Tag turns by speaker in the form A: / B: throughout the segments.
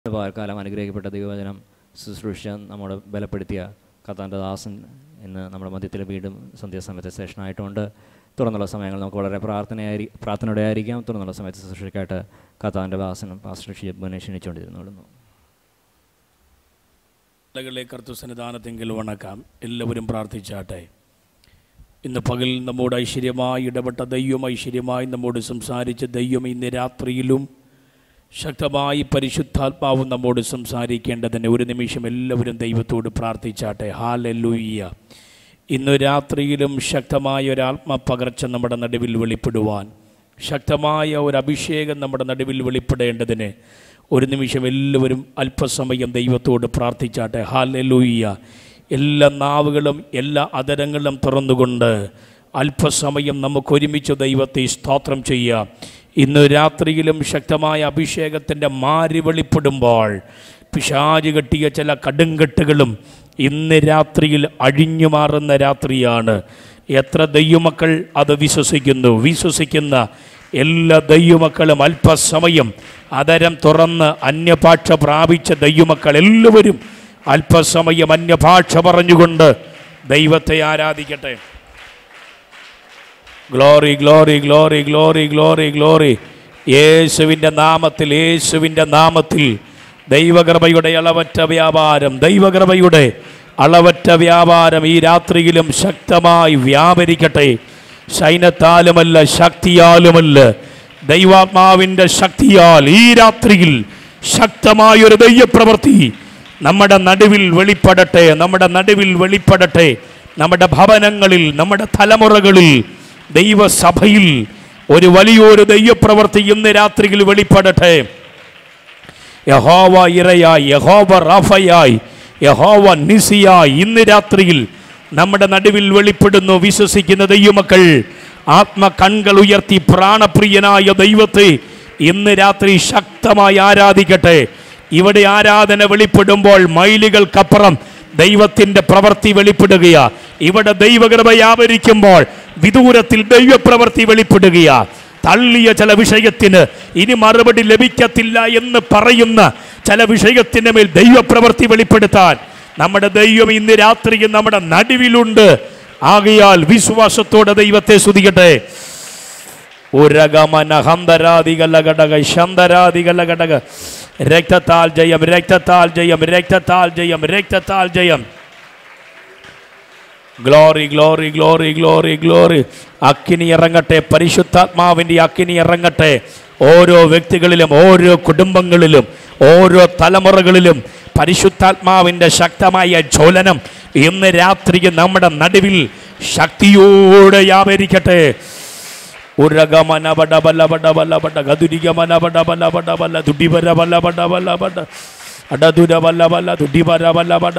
A: പാൽക്കാലം അനുഗ്രഹിക്കപ്പെട്ട ദൈവവചനം ശുശ്രൂഷ നമ്മോട് ബലപ്പെടുത്തിയ കത്താൻ്റെ ദാസൻ ഇന്ന് നമ്മുടെ മധ്യത്തിൽ വീണ്ടും സന്ധ്യാസമയത്തെ സെഷനായിട്ടുണ്ട് തുടർന്നുള്ള സമയങ്ങൾ നമുക്ക് വളരെ പ്രാർത്ഥനയായി പ്രാർത്ഥനയോടെ ആയിരിക്കാം തുടർന്നുള്ള സമയത്ത് ശുശ്രൂഷയ്ക്കായിട്ട് കത്താൻ്റെ ദാസനും പാസ്റ്റർ ഷിബുനെ ക്ഷണിച്ചുകൊണ്ടിരുന്നു
B: കളെ കർത്തു സന്നിധാനത്തെങ്കിൽ വണക്കാം എല്ലാവരും പ്രാർത്ഥിച്ചാട്ടെ ഇന്ന് പകൽ നമ്മോട് ഐശ്വര്യമായി ഇടപെട്ട ദൈവം ഐശ്വര്യമായി നമ്മോട് സംസാരിച്ച ദൈവം ഇന്ന് രാത്രിയിലും ശക്തമായി പരിശുദ്ധാത്മാവും നമ്മോട് സംസാരിക്കേണ്ടതിന് ഒരു നിമിഷം എല്ലാവരും ദൈവത്തോട് പ്രാർത്ഥിച്ചാട്ടെ ഹാലല്ലൂയ്യ ഇന്ന് രാത്രിയിലും ശക്തമായ ഒരു ആത്മപകർച്ച നമ്മുടെ നടുവിൽ വെളിപ്പെടുവാൻ ശക്തമായ ഒരു അഭിഷേകം നമ്മുടെ നടുവിൽ വെളിപ്പെടേണ്ടതിന് ഒരു നിമിഷം എല്ലാവരും അല്പസമയം ദൈവത്തോട് പ്രാർത്ഥിച്ചാട്ടെ ഹാലല്ലൂയ്യ എല്ലാ നാവുകളും എല്ലാ അതരങ്ങളും തുറന്നുകൊണ്ട് അല്പസമയം നമുക്ക് ഒരുമിച്ച് ദൈവത്തെ സ്തോത്രം ചെയ്യാം ഇന്ന് രാത്രിയിലും ശക്തമായ അഭിഷേകത്തിൻ്റെ മാരി വെളിപ്പെടുമ്പോൾ പിശാജ് കെട്ടിയ ചില കടുങ്കെട്ടുകളും ഇന്ന് രാത്രിയിൽ അഴിഞ്ഞു മാറുന്ന രാത്രിയാണ് എത്ര ദൈവമക്കൾ അത് വിശ്വസിക്കുന്നു വിശ്വസിക്കുന്ന എല്ലാ ദൈവമക്കളും അല്പസമയം അതരം തുറന്ന് അന്യഭാഷ പ്രാപിച്ച ദൈവമക്കൾ എല്ലാവരും അല്പസമയം അന്യഭാഷ പറഞ്ഞുകൊണ്ട് ദൈവത്തെ ആരാധിക്കട്ടെ glory glory glory glory glory glory യേശുവിൻ്റെ നാമത്തിൽ യേശുവിൻ്റെ നാമത്തിൽ ദൈവകൃപയുടെ അളവറ്റ വ്യാപാരം ദൈവകൃപയുടെ അളവറ്റ വ്യാപാരം ഈ രാത്രിയിലും ശക്തമായി വ്യാപരിക്കട്ടെ ശൈനത്താലുമല്ല ശക്തിയാലുമല്ല ദൈവാത്മാവിൻ്റെ ശക്തിയാൽ ഈ രാത്രിയിൽ ശക്തമായൊരു ദൈവപ്രവൃത്തി നമ്മുടെ നടുവിൽ വെളിപ്പെടട്ടെ നമ്മുടെ നടുവിൽ വെളിപ്പെടട്ടെ നമ്മുടെ ഭവനങ്ങളിൽ നമ്മുടെ തലമുറകളിൽ ദൈവസഭയിൽ ഒരു വലിയൊരു ദൈവപ്രവൃത്തി ഇന്ന് രാത്രിയിൽ വെളിപ്പെടട്ടെ യഹോവ ഇറയായി യഹോവ റാഫയായി യഹോവ നിസിയായി ഇന്ന് രാത്രിയിൽ നമ്മുടെ നടുവിൽ വെളിപ്പെടുന്നു വിശ്വസിക്കുന്ന ദൈവമക്കൾ ആത്മ കൺകൾ ഉയർത്തി പ്രാണപ്രിയനായ ദൈവത്തെ ഇന്ന് രാത്രി ശക്തമായി ആരാധിക്കട്ടെ ഇവിടെ ആരാധന വെളിപ്പെടുമ്പോൾ മൈലുകൾക്കപ്പുറം ദൈവത്തിന്റെ പ്രവൃത്തി വെളിപ്പെടുകയാ ഇവിടെ ദൈവകൃപ വ്യാപരിക്കുമ്പോൾ വിദൂരത്തിൽ ദൈവപ്രവൃത്തി വെളിപ്പെടുകയാ തള്ളിയ ചില വിഷയത്തിന് ഇനി മറുപടി ലഭിക്കത്തില്ല എന്ന് പറയുന്ന ചില വിഷയത്തിന് മേൽ ദൈവപ്രവൃത്തി വെളിപ്പെടുത്താൻ നമ്മുടെ ദൈവം ഇന്ന് രാത്രിയും നമ്മുടെ നടുവിലുണ്ട് ആകയാൽ വിശ്വാസത്തോടെ ദൈവത്തെ സ്തുതിക്കട്ടെ ഉരഗമന ഹന്തരാദികല ഘടക ശന്തരാദികല ഘടക രക്തത്താൽ ജയം രക്തത്താൽ ജയം രക്തത്താൽ ജയം രക്തത്താൽ ജയം glory glory glory glory glory അക്കിനി ഇറങ്ങട്ടെ പരിശുദ്ധാത്മാവിൻ്റെ അക്കിനി ഇറങ്ങട്ടെ ഓരോ വ്യക്തികളിലും ഓരോ കുടുംബങ്ങളിലും ഓരോ തലമുറകളിലും പരിശുദ്ധാത്മാവിൻ്റെ ശക്തമായ ജ്വലനം ഇന്ന് രാത്രി നമ്മുടെ നടുവിൽ ശക്തിയോടെ വ്യാപരിക്കട്ടെ ഉരഗമനബടബലബടബലബട ഗതുരിഗമനബടബലബടബല ദുഡിവരബലബടബലബട അടതുരബലബല ദുഡിവരബലബട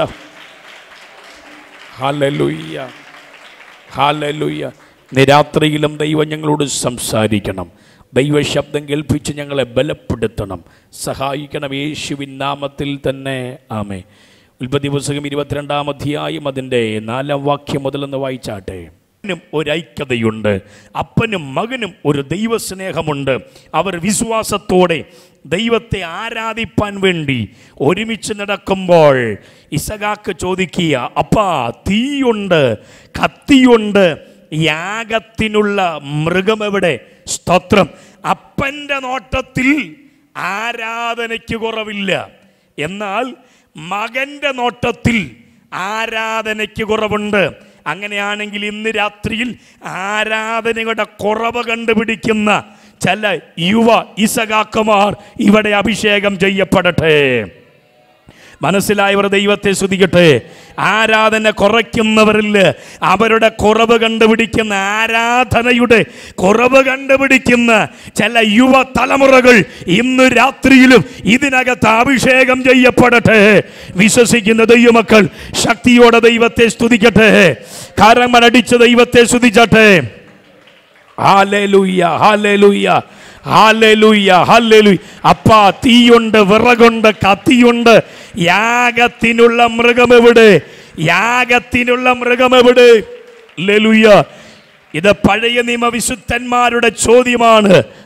B: ഹാലലുയ്യ ഹാലലുയ്യ നിരാത്രിയിലും ദൈവം ഞങ്ങളോട് സംസാരിക്കണം ദൈവശബ്ദം കേൾപ്പിച്ച് ഞങ്ങളെ ബലപ്പെടുത്തണം സഹായിക്കണം യേശുവിൻ നാമത്തിൽ തന്നെ ആമേ ഉൽപ്പത്തി പുസ്തകം ഇരുപത്തിരണ്ടാം അധ്യായം അതിൻ്റെ നാലാം വാക്യം മുതലെന്ന് വായിച്ചാട്ടെ നും ഒരൈക്യതയുണ്ട് അപ്പനും മകനും ഒരു ദൈവസ്നേഹമുണ്ട് അവർ വിശ്വാസത്തോടെ ദൈവത്തെ ആരാധിപ്പാൻ വേണ്ടി ഒരുമിച്ച് നടക്കുമ്പോൾ ഇസകാക്ക് ചോദിക്കുക അപ്പാ തീയുണ്ട് കത്തിയുണ്ട് യാഗത്തിനുള്ള മൃഗമെവിടെ സ്തോത്രം അപ്പൻ്റെ നോട്ടത്തിൽ ആരാധനയ്ക്ക് കുറവില്ല എന്നാൽ മകൻ്റെ നോട്ടത്തിൽ ആരാധനയ്ക്ക് കുറവുണ്ട് അങ്ങനെയാണെങ്കിൽ ഇന്ന് രാത്രിയിൽ ആരാധനയുടെ കുറവ് കണ്ടുപിടിക്കുന്ന ചില യുവ ഇസകാക്കമാർ ഇവിടെ അഭിഷേകം ചെയ്യപ്പെടട്ടെ മനസ്സിലായവർ ദൈവത്തെ സ്തുതിക്കട്ടെ ആരാധന കുറയ്ക്കുന്നവരിൽ അവരുടെ കുറവ് കണ്ടുപിടിക്കുന്ന ആരാധനയുടെ കുറവ് കണ്ടുപിടിക്കുന്ന ചില യുവ തലമുറകൾ ഇന്ന് രാത്രിയിലും ഇതിനകത്ത് അഭിഷേകം ചെയ്യപ്പെടട്ടെ വിശ്വസിക്കുന്ന ദൈവമക്കൾ ശക്തിയോടെ ദൈവത്തെ സ്തുതിക്കട്ടെ കാരമനടിച്ച ദൈവത്തെ സ്തുതിച്ചട്ടെ ഹാലേലൂയ്യ ഹാലേലൂയ്യ ഹാലേലൂയ്യ ഹാലേലൂയ്യ അപ്പാ തീയുണ്ട് വിറകുണ്ട് കത്തിയുണ്ട് യാഗത്തിനുള്ള മൃഗമെവിടെ യാഗത്തിനുള്ള മൃഗമെവിടെ ലെലുയ്യ ഇത് പഴയ നിയമവിശുദ്ധന്മാരുടെ ചോദ്യമാണ്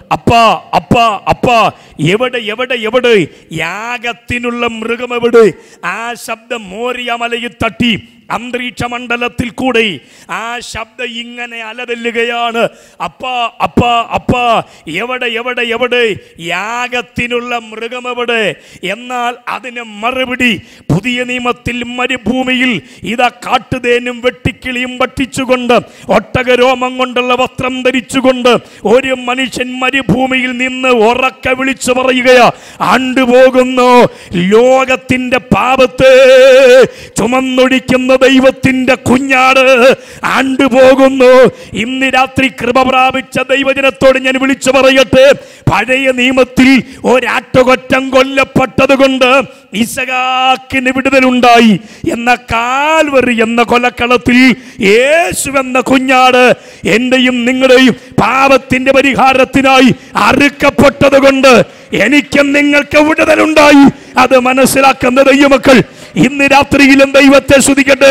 B: അപ്പാ അപ്പാ അപ്പാ എവിടെ എവിടെ എവിടെ യാഗത്തിനുള്ള മൃഗം എവിടെ ആ ശബ്ദം മോറിയ മലയിൽ തട്ടി അന്തരീക്ഷ മണ്ഡലത്തിൽ കൂടെ ആ ശബ്ദം ഇങ്ങനെ അലതല്ലുകയാണ് അപ്പാ അപ്പാ അപ്പാ എവിടെ എവിടെ എവിടെ യാഗത്തിനുള്ള മൃഗം എവിടെ എന്നാൽ അതിന് മറുപടി പുതിയ നിയമത്തിൽ മരുഭൂമിയിൽ ഇതാ കാട്ടുതേനും വെട്ടിക്കിളിയും വട്ടിച്ചുകൊണ്ട് ഒട്ടകരോമം കൊണ്ടുള്ള വസ്ത്രം ധരിച്ചുകൊണ്ട് ഒരു മനുഷ്യൻ മരുഭൂമിയിൽ നിന്ന് ഉറക്കെ വിളിച്ചു പറയുകയാ ആണ്ടുപോകുന്നു ലോകത്തിന്റെ പാപത്തെ ചുമന്നൊഴിക്കുന്ന ദൈവത്തിന്റെ കുഞ്ഞാട് ആണ്ടുപോകുന്നു ഇന്ന് രാത്രി കൃപ പ്രാപിച്ച ദൈവജനത്തോട് ഞാൻ വിളിച്ചു പറയട്ടെ പഴയ നിയമത്തിൽ ഒരാട്ടുകൊറ്റം കൊല്ലപ്പെട്ടത് കൊണ്ട് ഇസഹാക്കിന് വിടുതലുണ്ടായി എന്ന കാൽവറി എന്ന കൊലക്കളത്തിൽ യേശു എന്ന കുഞ്ഞാട് എന്റെയും നിങ്ങളുടെയും പാപത്തിന്റെ പരിഹാരത്തിനായി അറുക്കപ്പെട്ടത് കൊണ്ട് എനിക്കും നിങ്ങൾക്ക് വിടുതലുണ്ടായി അത് മനസ്സിലാക്കുന്ന ദൈവമക്കൾ ഇന്ന് രാത്രിയിലും ദൈവത്തെ സ്തുതിക്കട്ടെ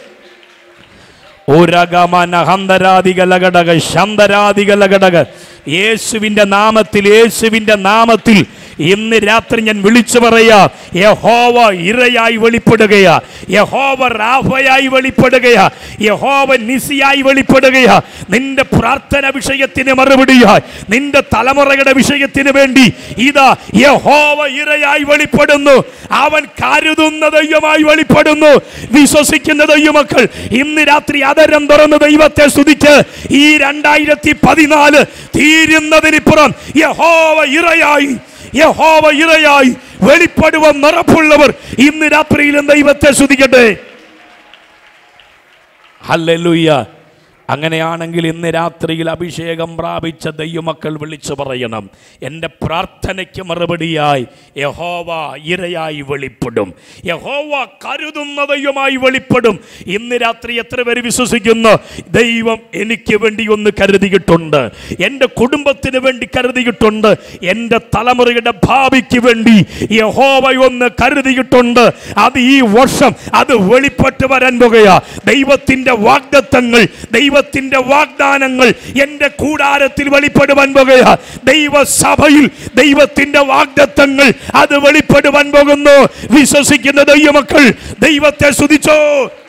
B: ഓരകമനഹന്തരാദികലഘടക ശന്തരാദികലഘടക യേശുവിന്റെ നാമത്തിൽ യേശുവിന്റെ നാമത്തിൽ ഇന്ന് രാത്രി ഞാൻ വിളിച്ചു പറയാ യഹോവ ഇരയായി വെളിപ്പെടുകയാ യഹോവ റാഫയായി വെളിപ്പെടുകയാ യഹോവ നിസിയായി വെളിപ്പെടുകയാ നിന്റെ പ്രാർത്ഥന വിഷയത്തിന് മറുപടിയായി നിന്റെ തലമുറയുടെ വിഷയത്തിന് വേണ്ടി ഇതാ യഹോവ ഇരയായി വെളിപ്പെടുന്നു അവൻ കരുതുന്ന ദൈവമായി വെളിപ്പെടുന്നു വിശ്വസിക്കുന്ന ദൈവമക്കൾ ഇന്ന് രാത്രി അതരം തുറന്ന് ദൈവത്തെ സ്തുതിച്ച് ഈ രണ്ടായിരത്തി പതിനാല് തീരുന്നതിനിപ്പുറം യഹോവ ഇറയായി യഹോവ ഇറയായി വെളിപ്പെടുവാൻ നിറപ്പുള്ളവർ ഇന്ന് രാത്രിയിലും ദൈവത്തെ സ്തുതിക്കട്ടെ ഹല്ലേലൂയ അങ്ങനെയാണെങ്കിൽ ഇന്ന് രാത്രിയിൽ അഭിഷേകം പ്രാപിച്ച ദൈവമക്കൾ വിളിച്ചു പറയണം എൻ്റെ പ്രാർത്ഥനയ്ക്ക് മറുപടിയായി യഹോവ ഇരയായി വെളിപ്പെടും യഹോവ കരുതുന്ന ദൈവമായി വെളിപ്പെടും ഇന്ന് രാത്രി എത്ര പേര് വിശ്വസിക്കുന്നു ദൈവം എനിക്ക് വേണ്ടി ഒന്ന് കരുതിയിട്ടുണ്ട് എൻ്റെ കുടുംബത്തിന് വേണ്ടി കരുതിയിട്ടുണ്ട് എൻ്റെ തലമുറയുടെ ഭാവിക്ക് വേണ്ടി യഹോവ ഒന്ന് കരുതിയിട്ടുണ്ട് അത് ഈ വർഷം അത് വെളിപ്പെട്ട് വരാൻ പോകുകയാ ദൈവത്തിൻ്റെ വാഗ്ദത്തങ്ങൾ ദൈവത്തിൻ്റെ വാഗ്ദാനങ്ങൾ എൻ്റെ കൂടാരത്തിൽ വെളിപ്പെടുവാൻ പോകുകയാ ദൈവസഭയിൽ ദൈവത്തിൻ്റെ വാഗ്ദത്തങ്ങൾ അത് വെളിപ്പെടുവാൻ പോകുന്നു വിശ്വസിക്കുന്ന ദൈവമക്കൾ ദൈവത്തെ സ്തുതിച്ചോ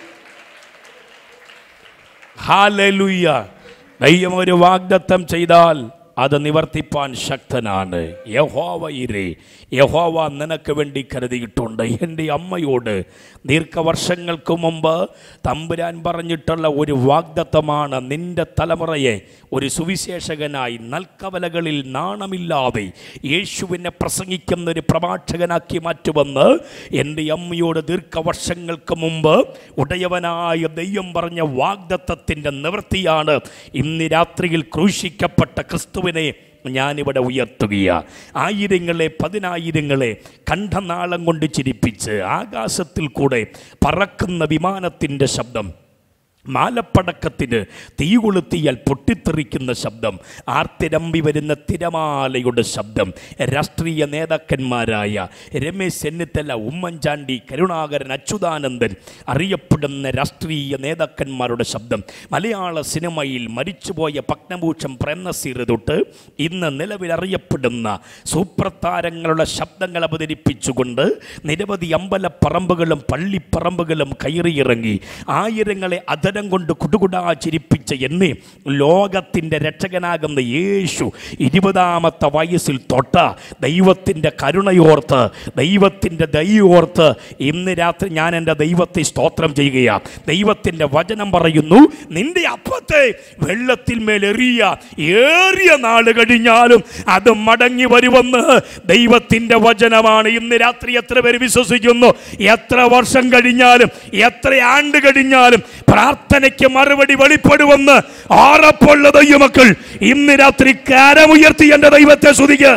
B: ഹാലലുയ്യ ദൈവം ഒരു വാഗ്ദത്തം ചെയ്താൽ അത് നിവർത്തിപ്പാൻ ശക്തനാണ് യഹോവ ഇരേ യഹോവ നിനക്ക് വേണ്ടി കരുതിയിട്ടുണ്ട് എൻ്റെ അമ്മയോട് ദീർഘവർഷങ്ങൾക്ക് മുമ്പ് തമ്പുരാൻ പറഞ്ഞിട്ടുള്ള ഒരു വാഗ്ദത്തമാണ് നിന്റെ തലമുറയെ ഒരു സുവിശേഷകനായി നൽക്കവലകളിൽ നാണമില്ലാതെ യേശുവിനെ പ്രസംഗിക്കുന്ന ഒരു പ്രഭാഷകനാക്കി മാറ്റുമെന്ന് എൻ്റെ അമ്മയോട് ദീർഘവർഷങ്ങൾക്ക് മുമ്പ് ഉടയവനായ ദൈവം പറഞ്ഞ വാഗ്ദത്തത്തിൻ്റെ നിവൃത്തിയാണ് ഇന്ന് രാത്രിയിൽ ക്രൂശിക്കപ്പെട്ട ക്രിസ്തുവിനെ ഞാനിവിടെ ഉയർത്തുകയാ ആയിരങ്ങളെ പതിനായിരങ്ങളെ കണ്ഠനാളം കൊണ്ട് ചിരിപ്പിച്ച് ആകാശത്തിൽ കൂടെ പറക്കുന്ന വിമാനത്തിൻ്റെ ശബ്ദം മാലപ്പടക്കത്തിന് തീ കൊളുത്തിയാൽ പൊട്ടിത്തെറിക്കുന്ന ശബ്ദം ആർത്തിരമ്പി വരുന്ന തിരമാലയുടെ ശബ്ദം രാഷ്ട്രീയ നേതാക്കന്മാരായ രമേശ് ചെന്നിത്തല ഉമ്മൻചാണ്ടി കരുണാകരൻ അച്യുതാനന്ദൻ അറിയപ്പെടുന്ന രാഷ്ട്രീയ നേതാക്കന്മാരുടെ ശബ്ദം മലയാള സിനിമയിൽ മരിച്ചുപോയ പത്മഭൂഷൺ പ്രേംനസീർ തൊട്ട് ഇന്ന് നിലവിൽ അറിയപ്പെടുന്ന സൂപ്പർ താരങ്ങളുടെ ശബ്ദങ്ങൾ അവതരിപ്പിച്ചുകൊണ്ട് നിരവധി അമ്പലപ്പറമ്പുകളും പള്ളിപ്പറമ്പുകളും കയറിയിറങ്ങി ആയിരങ്ങളെ അതരം കൊണ്ട് കുടുകുടാ ചിരിപ്പിച്ച എന്നെ ലോകത്തിൻ്റെ രക്ഷകനാകുന്ന യേശു ഇരുപതാമത്തെ വയസ്സിൽ തൊട്ട ദൈവത്തിൻ്റെ കരുണയോർത്ത് ദൈവത്തിൻ്റെ ദയോർത്ത് ഇന്ന് രാത്രി ഞാൻ എൻ്റെ ദൈവത്തെ സ്തോത്രം ചെയ്യുകയാണ് ദൈവത്തിൻ്റെ വചനം പറയുന്നു നിന്റെ അപ്പത്തെ വെള്ളത്തിൽ മേലെറിയ ഏറിയ നാൾ കഴിഞ്ഞാലും അത് മടങ്ങി വരുമെന്ന് ദൈവത്തിൻ്റെ വചനമാണ് ഇന്ന് രാത്രി എത്ര പേര് വിശ്വസിക്കുന്നു എത്ര വർഷം കഴിഞ്ഞാലും എത്ര ആണ്ട് കഴിഞ്ഞാലും പ്രാർത്ഥനയ്ക്ക് മറുപടി വെളിപ്പെടുമെന്ന് ആറപ്പുള്ള ദൈവമക്കൾ ഇന്ന് രാത്രി കാരമുയർത്തി എൻ്റെ ദൈവത്തെ സ്തുതിക്കുക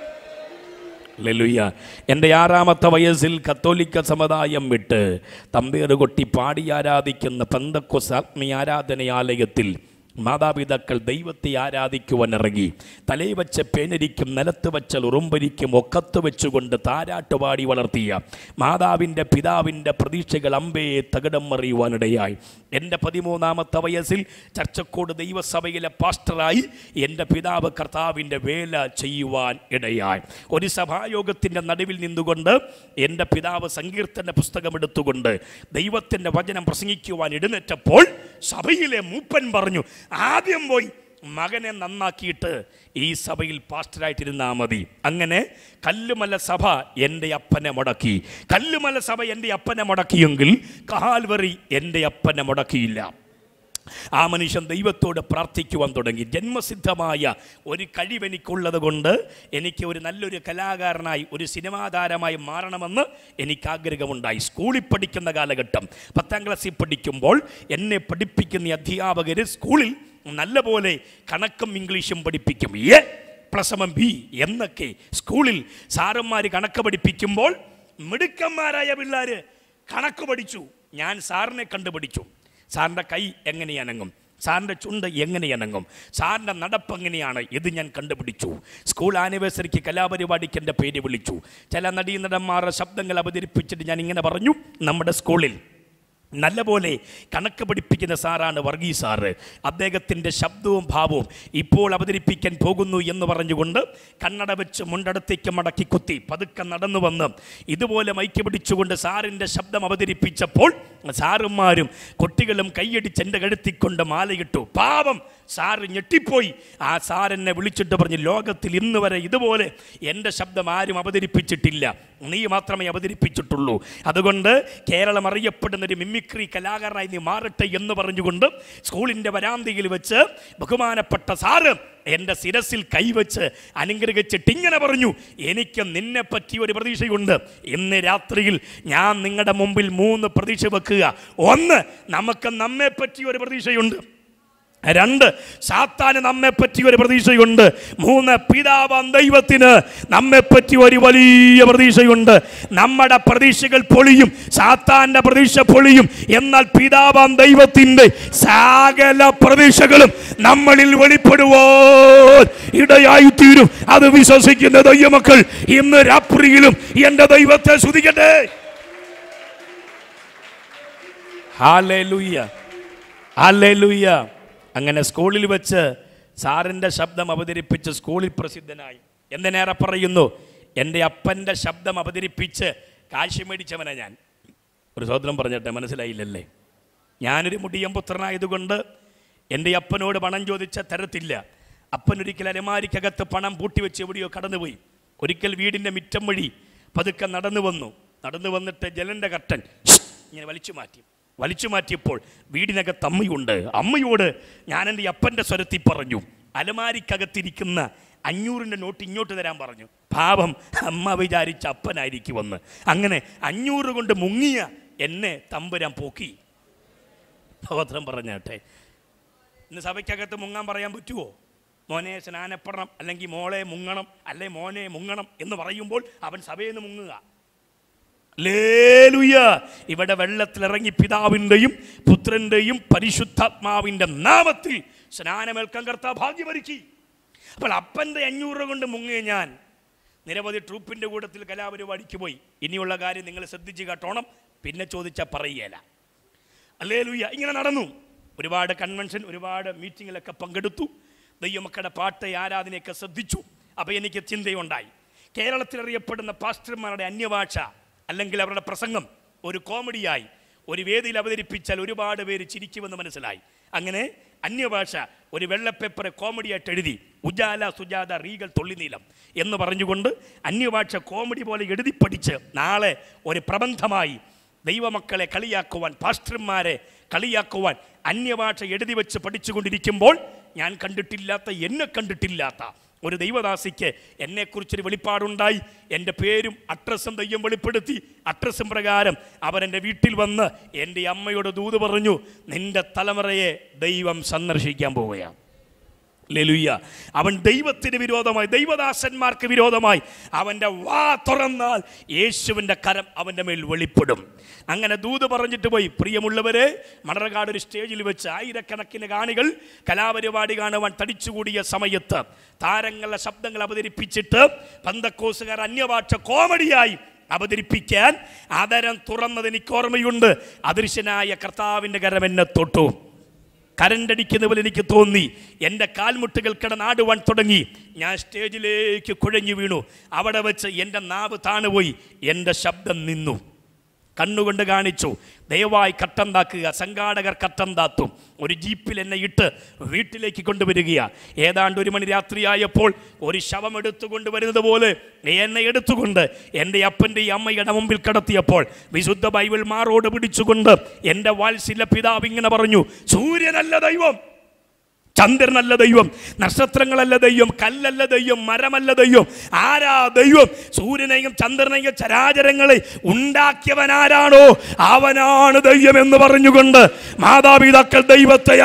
B: ലെലുയ്യ എൻ്റെ ആറാമത്തെ വയസ്സിൽ കത്തോലിക്ക സമുദായം വിട്ട് തമ്പേറ് കൊട്ടി പാടി ആരാധിക്കുന്ന പന്തക്കൊസ് ആത്മീയ ആരാധനാലയത്തിൽ മാതാപിതാക്കൾ ദൈവത്തെ ആരാധിക്കുവാൻ ഇറങ്ങി തലയിൽ വെച്ച പേനരിക്കും നിലത്ത് വെച്ച ഉറുമ്പരിക്കും ഒക്കത്ത് വെച്ചുകൊണ്ട് താരാട്ടുപാടി വളർത്തിയ മാതാവിൻ്റെ പിതാവിൻ്റെ പ്രതീക്ഷകൾ അമ്പയെ തകിടം മറിയുവാനിടയായി എൻ്റെ പതിമൂന്നാമത്തെ വയസ്സിൽ ചർച്ചക്കോട് ദൈവസഭയിലെ പാസ്റ്ററായി എൻ്റെ പിതാവ് കർത്താവിൻ്റെ വേല ചെയ്യുവാൻ ഇടയായി ഒരു സഭായോഗത്തിൻ്റെ നടുവിൽ നിന്നുകൊണ്ട് എൻ്റെ പിതാവ് സങ്കീർത്തന പുസ്തകം എടുത്തുകൊണ്ട് ദൈവത്തിൻ്റെ വചനം പ്രസംഗിക്കുവാൻ എഴുന്നേറ്റപ്പോൾ സഭയിലെ മൂപ്പൻ പറഞ്ഞു ആദ്യം പോയി മകനെ നന്നാക്കിയിട്ട് ഈ സഭയിൽ പാസ്റ്ററായിട്ടിരുന്നാൽ മതി അങ്ങനെ കല്ലുമല സഭ എൻ്റെ അപ്പനെ മുടക്കി കല്ലുമല സഭ എൻ്റെ അപ്പനെ മുടക്കിയെങ്കിൽ കാൽവറി എൻ്റെ അപ്പനെ മുടക്കിയില്ല ആ മനുഷ്യൻ ദൈവത്തോട് പ്രാർത്ഥിക്കുവാൻ തുടങ്ങി ജന്മസിദ്ധമായ ഒരു കഴിവെനിക്കുള്ളത് കൊണ്ട് എനിക്ക് ഒരു നല്ലൊരു കലാകാരനായി ഒരു സിനിമാ താരമായി മാറണമെന്ന് എനിക്ക് ആഗ്രഹമുണ്ടായി സ്കൂളിൽ പഠിക്കുന്ന കാലഘട്ടം പത്താം ക്ലാസ്സിൽ പഠിക്കുമ്പോൾ എന്നെ പഠിപ്പിക്കുന്ന അധ്യാപകർ സ്കൂളിൽ നല്ലപോലെ കണക്കും ഇംഗ്ലീഷും പഠിപ്പിക്കും ഏ പ്ലസ് ബി എന്നൊക്കെ സ്കൂളിൽ സാറന്മാർ കണക്ക് പഠിപ്പിക്കുമ്പോൾ മിടുക്കന്മാരായ പിള്ളേർ കണക്ക് പഠിച്ചു ഞാൻ സാറിനെ കണ്ടുപിടിച്ചു സാറിൻ്റെ കൈ എങ്ങനെ അനങ്ങും സാറിൻ്റെ ചുണ്ട് എങ്ങനെ അനങ്ങും സാറിൻ്റെ നടപ്പ് എങ്ങനെയാണ് ഇത് ഞാൻ കണ്ടുപിടിച്ചു സ്കൂൾ ആനിവേഴ്സറിക്ക് കലാപരിപാടിക്ക് എൻ്റെ പേര് വിളിച്ചു ചില നടീനടന്മാരുടെ ശബ്ദങ്ങൾ അവതരിപ്പിച്ചിട്ട് ഞാൻ ഇങ്ങനെ പറഞ്ഞു നമ്മുടെ സ്കൂളിൽ നല്ലപോലെ കണക്ക് പഠിപ്പിക്കുന്ന സാറാണ് വർഗീസ് സാറ് അദ്ദേഹത്തിൻ്റെ ശബ്ദവും ഭാവവും ഇപ്പോൾ അവതരിപ്പിക്കാൻ പോകുന്നു എന്ന് പറഞ്ഞുകൊണ്ട് കണ്ണട വെച്ച് മുണ്ടടത്തേക്ക് മടക്കി കുത്തി പതുക്കെ നടന്നു വന്ന് ഇതുപോലെ മൈക്ക് പിടിച്ചുകൊണ്ട് സാറിൻ്റെ ശബ്ദം അവതരിപ്പിച്ചപ്പോൾ സാറുമാരും കുട്ടികളും കൈയടിച്ച് എൻ്റെ കഴുത്തിക്കൊണ്ട് മാലയിട്ടു പാവം സാറ് ഞെട്ടിപ്പോയി ആ സാറെന്നെ വിളിച്ചിട്ട് പറഞ്ഞു ലോകത്തിൽ ഇന്ന് വരെ ഇതുപോലെ എൻ്റെ ശബ്ദം ആരും അവതരിപ്പിച്ചിട്ടില്ല നീ മാത്രമേ അവതരിപ്പിച്ചിട്ടുള്ളൂ അതുകൊണ്ട് കേരളം അറിയപ്പെടുന്ന ഒരു മിമിക്രി കലാകാരനായി നീ മാറട്ടെ എന്ന് പറഞ്ഞുകൊണ്ട് സ്കൂളിൻ്റെ വരാന്തയിൽ വെച്ച് ബഹുമാനപ്പെട്ട സാറ് എൻ്റെ ശിരസിൽ കൈവച്ച് അനുഗ്രഹിച്ചിട്ട് ഇങ്ങനെ പറഞ്ഞു എനിക്ക് നിന്നെ പറ്റി ഒരു പ്രതീക്ഷയുണ്ട് ഇന്ന് രാത്രിയിൽ ഞാൻ നിങ്ങളുടെ മുമ്പിൽ മൂന്ന് പ്രതീക്ഷ വെക്കുക ഒന്ന് നമുക്ക് നമ്മെ പറ്റി ഒരു പ്രതീക്ഷയുണ്ട് രണ്ട് സാത്താന് നമ്മെ പറ്റി ഒരു പ്രതീക്ഷയുണ്ട് മൂന്ന് പിതാവാം ദൈവത്തിന് നമ്മെ പറ്റി ഒരു വലിയ പ്രതീക്ഷയുണ്ട് നമ്മുടെ പ്രതീക്ഷകൾ പൊളിയും സാത്താന്റെ പ്രതീക്ഷ പൊളിയും എന്നാൽ പിതാവാം ദൈവത്തിന്റെ സകല പ്രതീക്ഷകളും നമ്മളിൽ വെളിപ്പെടുവോ ഇടയായി തീരും അത് വിശ്വസിക്കുന്ന ദൈവമക്കൾ ഇന്ന് രാത്രിയിലും എന്റെ ദൈവത്തെ സ്തുതിക്കട്ടെ ഹാലേലൂയ്യ ഹാലേലൂയ്യ അങ്ങനെ സ്കൂളിൽ വെച്ച് സാറിൻ്റെ ശബ്ദം അവതരിപ്പിച്ച് സ്കൂളിൽ പ്രസിദ്ധനായി എന്തിനേറെ പറയുന്നു എൻ്റെ അപ്പൻ്റെ ശബ്ദം അവതരിപ്പിച്ച് കാശ് മേടിച്ചവനാ ഞാൻ ഒരു സഹോദരം പറഞ്ഞിട്ടെ മനസ്സിലായില്ലല്ലേ ഞാനൊരു മുടിയം പുത്രനായതുകൊണ്ട് എൻ്റെ അപ്പനോട് പണം ചോദിച്ച തരത്തില്ല അപ്പൻ ഒരിക്കൽ അലമാരിക്കകത്ത് പണം പൂട്ടിവെച്ച് എവിടെയോ കടന്നുപോയി ഒരിക്കൽ വീടിൻ്റെ മിറ്റം വഴി പതുക്കെ നടന്നു വന്നു നടന്നു വന്നിട്ട് ജലൻ്റെ കർട്ടൻ ഇങ്ങനെ വലിച്ചു മാറ്റി വലിച്ചു മാറ്റിയപ്പോൾ വീടിനകത്ത് അമ്മയുണ്ട് അമ്മയോട് ഞാൻ എൻ്റെ അപ്പൻ്റെ സ്വരത്തിൽ പറഞ്ഞു അലമാരിക്കകത്തിരിക്കുന്ന അഞ്ഞൂറിൻ്റെ നോട്ട് ഇങ്ങോട്ട് തരാൻ പറഞ്ഞു പാപം അമ്മ വിചാരിച്ച അപ്പനായിരിക്കുമെന്ന് അങ്ങനെ അഞ്ഞൂറ് കൊണ്ട് മുങ്ങിയ എന്നെ തമ്പുരാൻ പോക്കി ഭഗവത്രം പറഞ്ഞാട്ടെ ഇന്ന് സഭയ്ക്കകത്ത് മുങ്ങാൻ പറയാൻ പറ്റുമോ മോനെ സ്നാനപ്പെടണം അല്ലെങ്കിൽ മോളെ മുങ്ങണം അല്ലെ മോനെ മുങ്ങണം എന്ന് പറയുമ്പോൾ അവൻ സഭയിൽ നിന്ന് മുങ്ങുക ലേലുയ ഇവിടെ വെള്ളത്തിലിറങ്ങി പിതാവിൻ്റെയും പുത്രൻ്റെയും പരിശുദ്ധാത്മാവിൻ്റെ നാമത്തിൽ സ്നാനമേൽക്കാൻ കർത്താ ഭാഗ്യമൊരുക്കി അപ്പോൾ അപ്പൻ്റെ അഞ്ഞൂറ് കൊണ്ട് മുങ്ങിയ ഞാൻ നിരവധി ട്രൂപ്പിൻ്റെ കൂട്ടത്തിൽ കലാപരിപാടിക്ക് പോയി ഇനിയുള്ള കാര്യം നിങ്ങൾ ശ്രദ്ധിച്ച് കേട്ടോണം പിന്നെ ചോദിച്ചാൽ പറയുകയില്ല അല്ലേ ലൂയ്യ ഇങ്ങനെ നടന്നു ഒരുപാട് കൺവെൻഷൻ ഒരുപാട് മീറ്റിങ്ങിലൊക്കെ പങ്കെടുത്തു ദൈവമക്കളുടെ പാട്ട് ആരാധനയൊക്കെ ശ്രദ്ധിച്ചു അപ്പോൾ എനിക്ക് ചിന്തയുണ്ടായി കേരളത്തിൽ അറിയപ്പെടുന്ന പാസ്റ്റർമാരുടെ അന്യഭാഷ അല്ലെങ്കിൽ അവരുടെ പ്രസംഗം ഒരു കോമഡിയായി ഒരു വേദിയിൽ അവതരിപ്പിച്ചാൽ ഒരുപാട് പേര് ചിരിക്കുമെന്ന് മനസ്സിലായി അങ്ങനെ അന്യഭാഷ ഒരു വെള്ളപ്പേപ്പർ കോമഡിയായിട്ട് എഴുതി ഉജാല സുജാത റീഗൽ തൊള്ളിനീലം എന്ന് പറഞ്ഞുകൊണ്ട് അന്യഭാഷ കോമഡി പോലെ എഴുതി പഠിച്ച് നാളെ ഒരു പ്രബന്ധമായി ദൈവമക്കളെ കളിയാക്കുവാൻ പാസ്റ്റർമാരെ കളിയാക്കുവാൻ അന്യഭാഷ എഴുതി വെച്ച് പഠിച്ചുകൊണ്ടിരിക്കുമ്പോൾ ഞാൻ കണ്ടിട്ടില്ലാത്ത എന്നെ കണ്ടിട്ടില്ലാത്ത ഒരു ദൈവദാസിക്ക് എന്നെക്കുറിച്ചൊരു വെളിപ്പാടുണ്ടായി എൻ്റെ പേരും അഡ്രസ്സും ദൈവം വെളിപ്പെടുത്തി അഡ്രസ്സും പ്രകാരം അവരെൻ്റെ വീട്ടിൽ വന്ന് എൻ്റെ അമ്മയോട് ദൂത് പറഞ്ഞു നിന്റെ തലമുറയെ ദൈവം സന്ദർശിക്കാൻ പോവുകയാണ് ലെലുയ്യ അവൻ ദൈവത്തിന് വിരോധമായി ദൈവദാസന്മാർക്ക് വിരോധമായി അവൻ്റെ വാ തുറന്നാൽ യേശുവിൻ്റെ കരം അവൻ്റെ മേൽ വെളിപ്പെടും അങ്ങനെ ദൂത് പറഞ്ഞിട്ട് പോയി പ്രിയമുള്ളവരെ മണർകാട് ഒരു സ്റ്റേജിൽ വെച്ച് ആയിരക്കണക്കിന് കാണികൾ കലാപരിപാടി കാണുവാൻ തടിച്ചുകൂടിയ സമയത്ത് താരങ്ങളുടെ ശബ്ദങ്ങൾ അവതരിപ്പിച്ചിട്ട് പന്തക്കോസുകാർ അന്യഭാഷ കോമഡിയായി അവതരിപ്പിക്കാൻ ആദരം തുറന്നത് എനിക്ക് ഓർമ്മയുണ്ട് അദൃശ്യനായ കർത്താവിൻ്റെ കരം എന്നെ തൊട്ടു കരണ്ടടിക്കുന്ന പോലെ എനിക്ക് തോന്നി എൻ്റെ കാൽമുട്ടുകൾ കിടന്നാടുവാൻ തുടങ്ങി ഞാൻ സ്റ്റേജിലേക്ക് കുഴഞ്ഞു വീണു അവിടെ വെച്ച് എൻ്റെ നാവ് താണുപോയി എൻ്റെ ശബ്ദം നിന്നു കണ്ണുകൊണ്ട് കാണിച്ചു ദയവായി കട്ടന്താക്കുക സംഘാടകർ കട്ടന്താത്തും ഒരു ജീപ്പിൽ എന്നെ ഇട്ട് വീട്ടിലേക്ക് കൊണ്ടുവരികയാണ് ഏതാണ്ട് ഒരു മണി രാത്രിയായപ്പോൾ ഒരു ശവം എടുത്തു കൊണ്ടുവരുന്നത് പോലെ എന്നെ എടുത്തുകൊണ്ട് എൻ്റെ അപ്പൻ്റെയും അമ്മയുടെ മുമ്പിൽ കിടത്തിയപ്പോൾ വിശുദ്ധ ബൈബിൾ മാറോട് പിടിച്ചുകൊണ്ട് എൻ്റെ വാത്സല്യ പിതാവ് ഇങ്ങനെ പറഞ്ഞു സൂര്യനല്ല ദൈവം ചന്ദ്രനല്ല ദൈവം നക്ഷത്രങ്ങളല്ല ദൈവം കല്ലല്ല ദൈവം മരമല്ല ദൈവം ആരാ ദൈവം സൂര്യനെയും ചന്ദ്രനെയും ചരാചരങ്ങളെ ഉണ്ടാക്കിയവനാരാണോ അവനാണ് ദൈവം എന്ന് പറഞ്ഞുകൊണ്ട് മാതാപിതാക്കൾ ദൈവത്തെ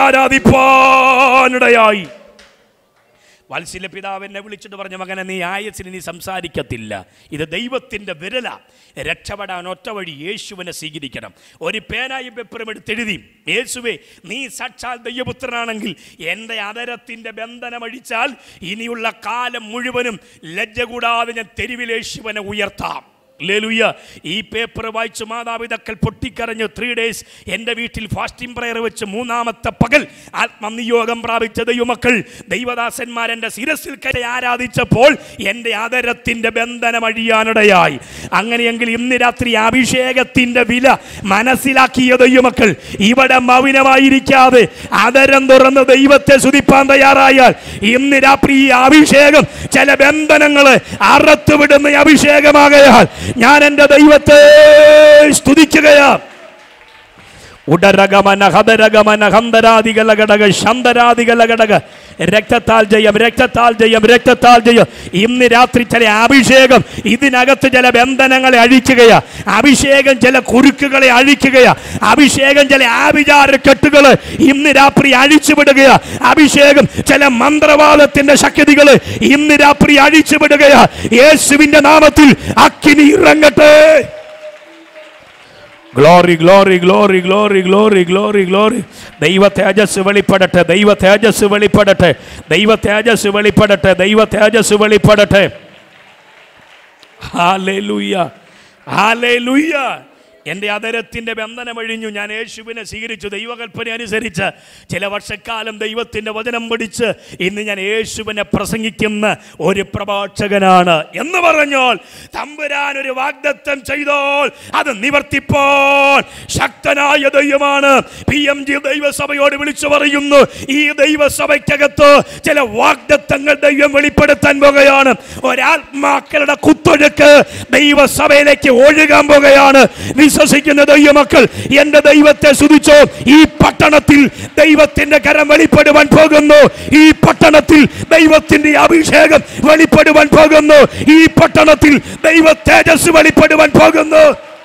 B: ആരാധിപ്പാനിടയായി വാത്സല്യ പിതാവ് എന്നെ വിളിച്ചിട്ട് പറഞ്ഞു മകനെ നീ ആയസിന് നീ സംസാരിക്കത്തില്ല ഇത് ദൈവത്തിൻ്റെ വിരല രക്ഷപ്പെടാൻ ഒറ്റ വഴി യേശുവിനെ സ്വീകരിക്കണം ഒരു പേനായും പെപ്പറും എടുത്തെഴുതി യേശുവേ നീ സാക്ഷാൽ ദൈവപുത്രനാണെങ്കിൽ എൻ്റെ അതരത്തിൻ്റെ ബന്ധനം അഴിച്ചാൽ ഇനിയുള്ള കാലം മുഴുവനും ലജ്ജ കൂടാതെ ഞാൻ തെരുവിൽ യേശുവിനെ ഉയർത്താം ലേലുയ്യ ഈ പേപ്പർ വായിച്ച് മാതാപിതാക്കൾ പൊട്ടിക്കരഞ്ഞു ത്രീ ഡേയ്സ് എൻ്റെ വീട്ടിൽ ഫാസ്റ്റിംഗ് പ്രയർ വെച്ച് മൂന്നാമത്തെ പകൽ ആത്മനിയോഗം പ്രാപിച്ച ദൈവമക്കൾ ദൈവദാസന്മാർ എൻ്റെ ശിരസിൽ കരെ ആരാധിച്ചപ്പോൾ എൻ്റെ ആദരത്തിൻ്റെ ബന്ധനം അഴിയാനിടയായി അങ്ങനെയെങ്കിൽ ഇന്ന് രാത്രി അഭിഷേകത്തിൻ്റെ വില മനസ്സിലാക്കിയ ദൈവമക്കൾ ഇവിടെ മൗനമായിരിക്കാതെ ആദരം തുറന്ന് ദൈവത്തെ സ്തുതിപ്പാൻ തയ്യാറായാൽ ഇന്ന് രാത്രി ഈ അഭിഷേകം ചില ബന്ധനങ്ങള് അറത്തുവിടുന്ന ഈ അഭിഷേകമാകയാൽ ഞാൻ എൻ്റെ ദൈവത്തെ സ്തുതിക്കുകയാണ് ഉടരഗമന ഹതരഗമന ഹന്തരാദികള ഘടക ശന്തരാദികള ഘടക രക്തത്താൽ ജയം രക്തത്താൽ ജയം രക്തത്താൽ ജയം ഇന്ന് രാത്രി ചില അഭിഷേകം ഇതിനകത്ത് ചില ബന്ധനങ്ങളെ അഴിക്കുകയാ അഭിഷേകം ചില കുരുക്കുകളെ അഴിക്കുകയാ അഭിഷേകം ചില ആഭിചാര കെട്ടുകള് ഇന്ന് രാത്രി അഴിച്ചുവിടുകയാ അഭിഷേകം ചില മന്ത്രവാദത്തിന്റെ ശക്തികള് ഇന്ന് രാത്രി അഴിച്ചുവിടുകയാ യേശുവിന്റെ നാമത്തിൽ അക്കിനി ഇറങ്ങട്ടെ glory glory glory glory glory glory glory ദൈവ തേജസ് വെളിപ്പെടട്ടെ ദൈവ തേജസ് വെളിപ്പെടട്ടെ ദൈവ തേജസ് വെളിപ്പെടട്ടെ ദൈവ തേജസ് വെളിപ്പെടട്ടെ ഹാലേലൂയ ഹാലേലൂയ എൻ്റെ അതരത്തിൻ്റെ ബന്ധനമഴിഞ്ഞു ഞാൻ യേശുവിനെ സ്വീകരിച്ചു ദൈവകൽപ്പന അനുസരിച്ച് ചില വർഷക്കാലം ദൈവത്തിൻ്റെ വചനം പഠിച്ച് ഇന്ന് ഞാൻ യേശുവിനെ പ്രസംഗിക്കുന്ന ഒരു പ്രഭാഷകനാണ് എന്ന് പറഞ്ഞാൽ തമ്പുരാൻ ഒരു വാഗ്ദത്തം ചെയ്തോൾ അത് നിവർത്തിപ്പോൾ ശക്തനായ ദൈവമാണ് പി എം ജി ദൈവസഭയോട് വിളിച്ചു പറയുന്നു ഈ ദൈവസഭയ്ക്കകത്ത് ചില വാഗ്ദത്തങ്ങൾ ദൈവം വെളിപ്പെടുത്താൻ പോകുകയാണ് ഒരാത്മാക്കളുടെ കുത്തൊഴുക്ക് ദൈവസഭയിലേക്ക് ഒഴുകാൻ പോകുകയാണ് വിശ്വസിക്കുന്ന ദൈവമക്കൾ എന്റെ ദൈവത്തെ സ്തുതിച്ചോ ഈ പട്ടണത്തിൽ ദൈവത്തിന്റെ കരം വെളിപ്പെടുവാൻ പോകുന്നു ഈ പട്ടണത്തിൽ ദൈവത്തിന്റെ അഭിഷേകം വെളിപ്പെടുവാൻ പോകുന്നു ഈ പട്ടണത്തിൽ ദൈവ തേജസ് വെളിപ്പെടുവാൻ പോകുന്നു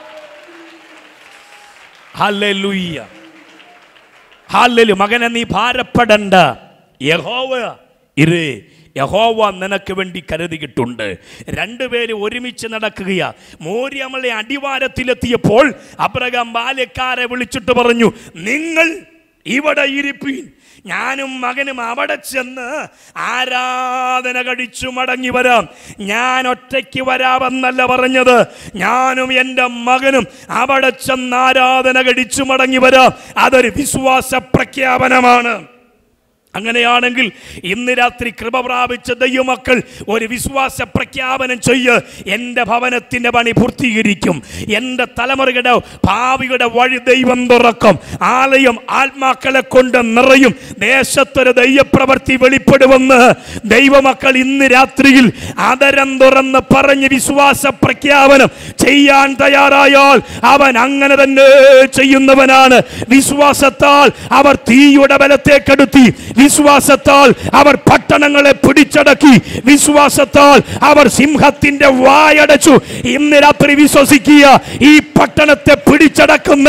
B: ഹല്ലേലൂയ്യ ഹല്ലേലു മകനെ നീ ഭാരപ്പെടണ്ട യഹോവ ഇരേ യഹോവ നിനക്ക് വേണ്ടി കരുതിയിട്ടുണ്ട് രണ്ടുപേര് ഒരുമിച്ച് നടക്കുകയാ മോര്യമളെ അടിവാരത്തിലെത്തിയപ്പോൾ അബ്രഹാം ബാല്യക്കാരെ വിളിച്ചിട്ട് പറഞ്ഞു നിങ്ങൾ ഇവിടെ ഇരിപ്പീൻ ഞാനും മകനും അവിടെ ചെന്ന് ആരാധന കഴിച്ചു മടങ്ങി വരാം ഞാൻ ഒറ്റയ്ക്ക് വരാമെന്നല്ല പറഞ്ഞത് ഞാനും എൻ്റെ മകനും അവിടെ ചെന്ന് ആരാധന കഴിച്ചു മടങ്ങി വരാം അതൊരു വിശ്വാസ പ്രഖ്യാപനമാണ് അങ്ങനെയാണെങ്കിൽ ഇന്ന് രാത്രി കൃപ പ്രാപിച്ച ദൈവമക്കൾ ഒരു വിശ്വാസ പ്രഖ്യാപനം ചെയ്യ് എൻ്റെ ഭവനത്തിൻ്റെ പണി പൂർത്തീകരിക്കും എൻ്റെ തലമുറയുടെ ഭാവിയുടെ വഴി ദൈവം തുറക്കും ആലയം ആത്മാക്കളെ കൊണ്ട് നിറയും ദേശത്തൊരു ദൈവപ്രവൃത്തി വെളിപ്പെടുമെന്ന് ദൈവമക്കൾ ഇന്ന് രാത്രിയിൽ അതരം തുറന്ന് പറഞ്ഞ് വിശ്വാസ പ്രഖ്യാപനം ചെയ്യാൻ തയ്യാറായാൽ അവൻ അങ്ങനെ തന്നെ ചെയ്യുന്നവനാണ് വിശ്വാസത്താൽ അവർ തീയുടെ ബലത്തേക്കെടുത്തി വിശ്വാസത്താൽ അവർ പട്ടണങ്ങളെ പിടിച്ചടക്കി വിശ്വാസത്താൽ അവർ സിംഹത്തിന്റെ വായടച്ചു ഇന്ന് രാത്രി വിശ്വസിക്കുക ഈ പട്ടണത്തെ പിടിച്ചടക്കുന്ന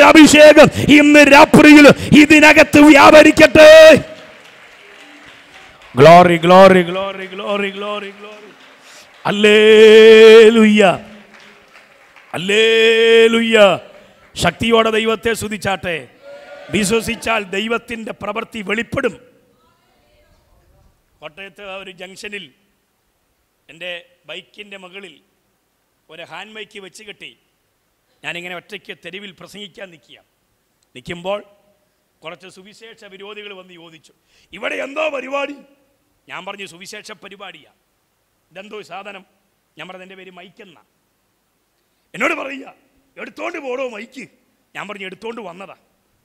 B: ഒരഭിഷേകം ഇന്ന് രാത്രിയിൽ ഇതിനകത്ത് വ്യാപരിക്കട്ടെ glory glory glory glory glory glory hallelujah hallelujah ശക്തിയോടെ ദൈവത്തെ സ്തുതിച്ചാട്ടെ വിശ്വസിച്ചാൽ ദൈവത്തിൻ്റെ പ്രവൃത്തി വെളിപ്പെടും കോട്ടയത്ത് ആ ഒരു ജംഗ്ഷനിൽ എൻ്റെ ബൈക്കിൻ്റെ മുകളിൽ ഒരു ഹാൻഡ് മൈക്ക് വെച്ച് കെട്ടി ഞാനിങ്ങനെ ഒറ്റയ്ക്ക് തെരുവിൽ പ്രസംഗിക്കാൻ നിൽക്കുക നിൽക്കുമ്പോൾ കുറച്ച് സുവിശേഷ വിരോധികൾ വന്ന് ചോദിച്ചു ഇവിടെ എന്തോ പരിപാടി ഞാൻ പറഞ്ഞു സുവിശേഷ പരിപാടിയാ ഇതെന്തോ സാധനം ഞാൻ പറഞ്ഞ എൻ്റെ പേര് മൈക്കെന്ന എന്നോട് പറയുക എടുത്തോണ്ട് പോടോ മൈക്ക് ഞാൻ പറഞ്ഞു എടുത്തോണ്ട് വന്നതാ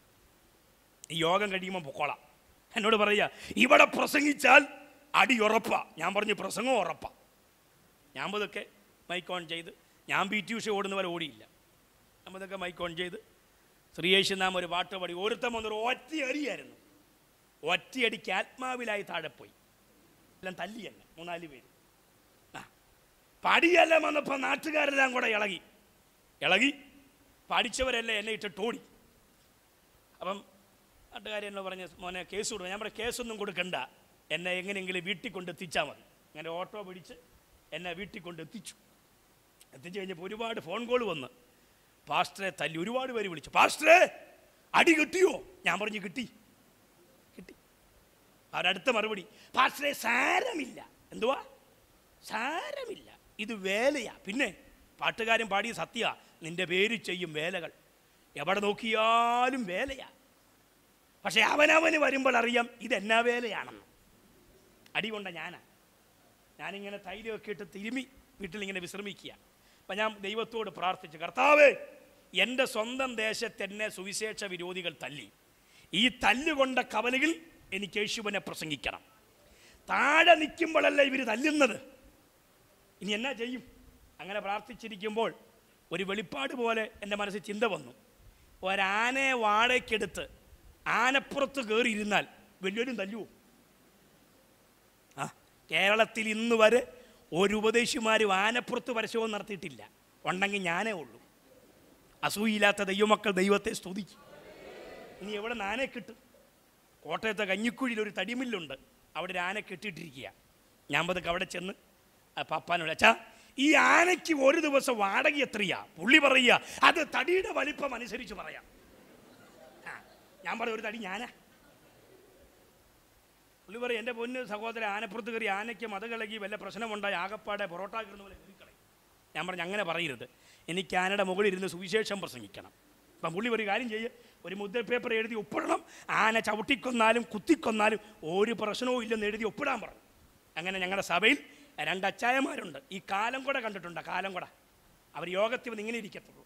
B: ഈ യോഗം കഴിയുമ്പോൾ പൊക്കോളാം എന്നോട് പറയുക ഇവിടെ പ്രസംഗിച്ചാൽ അടി ഉറപ്പാ ഞാൻ പറഞ്ഞു പ്രസംഗം ഉറപ്പാ ഞാൻ പതൊക്കെ മൈക്ക് ഓൺ ചെയ്ത് ഞാൻ പി ടി ഉഷ ഓടുന്ന പോലെ ഓടിയില്ല ഞാൻ പതൊക്കെ മൈക്ക് ഓൺ ചെയ്ത് ശ്രീയേശു നാം ഒരു പാട്ട് പാടി ഒരുത്തം വന്നൊരു ഒറ്റയടിയായിരുന്നു ഒറ്റയടിക്ക് ആത്മാവിലായി താഴെ പോയി എല്ലാം തല്ലി തന്നെ മൂന്നാല് പേര് ആ പടിയെല്ലാം വന്നപ്പോൾ നാട്ടുകാരെല്ലാം കൂടെ ഇളകി ഇളകി പഠിച്ചവരെല്ലാം എന്നെ ഇട്ടിട്ട് ഓടി അപ്പം നാട്ടുകാർ എന്നോട് പറഞ്ഞ മോനെ കേസ് കൊടുക്കും ഞാൻ പറഞ്ഞു കേസൊന്നും കൊടുക്കണ്ട എന്നെ എങ്ങനെയെങ്കിലും വീട്ടിൽ കൊണ്ട് എത്തിച്ചാൽ മതി അങ്ങനെ ഓട്ടോ പിടിച്ച് എന്നെ വീട്ടിൽ കൊണ്ട് എത്തിച്ചു എത്തിച്ചു കഴിഞ്ഞപ്പോൾ ഒരുപാട് ഫോൺ കോൾ വന്ന് പാസ്റ്ററെ തല്ലി ഒരുപാട് പേര് വിളിച്ചു പാസ്റ്ററെ അടി കിട്ടിയോ ഞാൻ പറഞ്ഞു കിട്ടി കിട്ടി അവരടുത്ത മറുപടി പാസ്റ്ററെ സാരമില്ല എന്തുവാ സാരമില്ല ഇത് വേലയാ പിന്നെ പാട്ടുകാരൻ പാടിയ സത്യ നിന്റെ പേര് ചെയ്യും വേലകൾ എവിടെ നോക്കിയാലും വേലയാ പക്ഷെ അവനവന് വരുമ്പോൾ അറിയാം ഇതെന്നാ വേലയാണെന്ന് അടി കൊണ്ട ഞാനാ ഞാനിങ്ങനെ തൈലമൊക്കെ ഇട്ട് തിരുമി വീട്ടിലിങ്ങനെ വിശ്രമിക്കുക അപ്പം ഞാൻ ദൈവത്തോട് പ്രാർത്ഥിച്ചു കർത്താവേ എൻ്റെ സ്വന്തം ദേശത്ത് എന്നെ സുവിശേഷ വിരോധികൾ തല്ലി ഈ തല്ലുകൊണ്ട കവലയിൽ എനിക്ക് യേശുവിനെ പ്രസംഗിക്കണം താഴെ നിൽക്കുമ്പോഴല്ല ഇവർ തല്ലുന്നത് ഇനി എന്നാ ചെയ്യും അങ്ങനെ പ്രാർത്ഥിച്ചിരിക്കുമ്പോൾ ഒരു വെളിപ്പാട് പോലെ എൻ്റെ മനസ്സിൽ ചിന്ത വന്നു ഒരാനയെ വാടകയ്ക്കെടുത്ത് ആനപ്പുറത്ത് കയറി ഇരുന്നാൽ വലിയൊരു തല്ലുവോ ആ കേരളത്തിൽ ഇന്ന് വരെ ഒരു ഉപദേശിമാരും ആനപ്പുറത്ത് പരസ്യവും നടത്തിയിട്ടില്ല ഉണ്ടെങ്കിൽ ഞാനേ ഉള്ളൂ അസൂയില്ലാത്ത ദൈവമക്കൾ ദൈവത്തെ സ്തുതിക്കും ഇനി എവിടെ നിന്ന് ആനയെ കിട്ടും കോട്ടയത്തെ കഞ്ഞിക്കുഴിയിൽ ഒരു തടിമില്ലുണ്ട് അവിടെ ഒരു ആന കെട്ടിയിട്ടിരിക്കുക ഞാൻ പതുക്കെ അവിടെ ചെന്ന് ആ പപ്പാനോട് അച്ഛാ ഈ ആനയ്ക്ക് ഒരു ദിവസം വാടക എത്രയാ പുള്ളി പറയുക അത് തടിയുടെ വലിപ്പം അനുസരിച്ച് പറയാം ആ, ഞാൻ പറയും ഒരു തടി ഞാനാ പുള്ളി പറയും എൻ്റെ പൊന്ന് സഹോദരൻ ആനപ്പുറത്ത് കയറി ആനയ്ക്ക് മതകളകി വല്ല പ്രശ്നമുണ്ടായി ആകപ്പാടെ പൊറോട്ട കയറുന്ന പോലെ കയറിക്കളയും ഞാൻ പറഞ്ഞു അങ്ങനെ പറയരുത് എനിക്ക് ആനയുടെ മുകളിൽ ഇരുന്ന് സുവിശേഷം പ്രസംഗിക്കണം അപ്പം പുള്ളി ഒരു കാര്യം ചെയ്യുക ഒരു മുദ്ര പേപ്പർ എഴുതി ഒപ്പിടണം ആന ചവിട്ടിക്കൊന്നാലും കുത്തിക്കൊന്നാലും ഒരു പ്രശ്നവും ഇല്ലെന്ന് എഴുതി ഒപ്പിടാൻ പറഞ്ഞു അങ്ങനെ ഞങ്ങളുടെ സഭയിൽ രണ്ട് അച്ചായന്മാരുണ്ട് ഈ കാലം കൂടെ കണ്ടിട്ടുണ്ട് കാലം കൂടെ അവർ യോഗത്തിൽ വന്ന് ഇങ്ങനെ ഇരിക്കത്തുള്ളൂ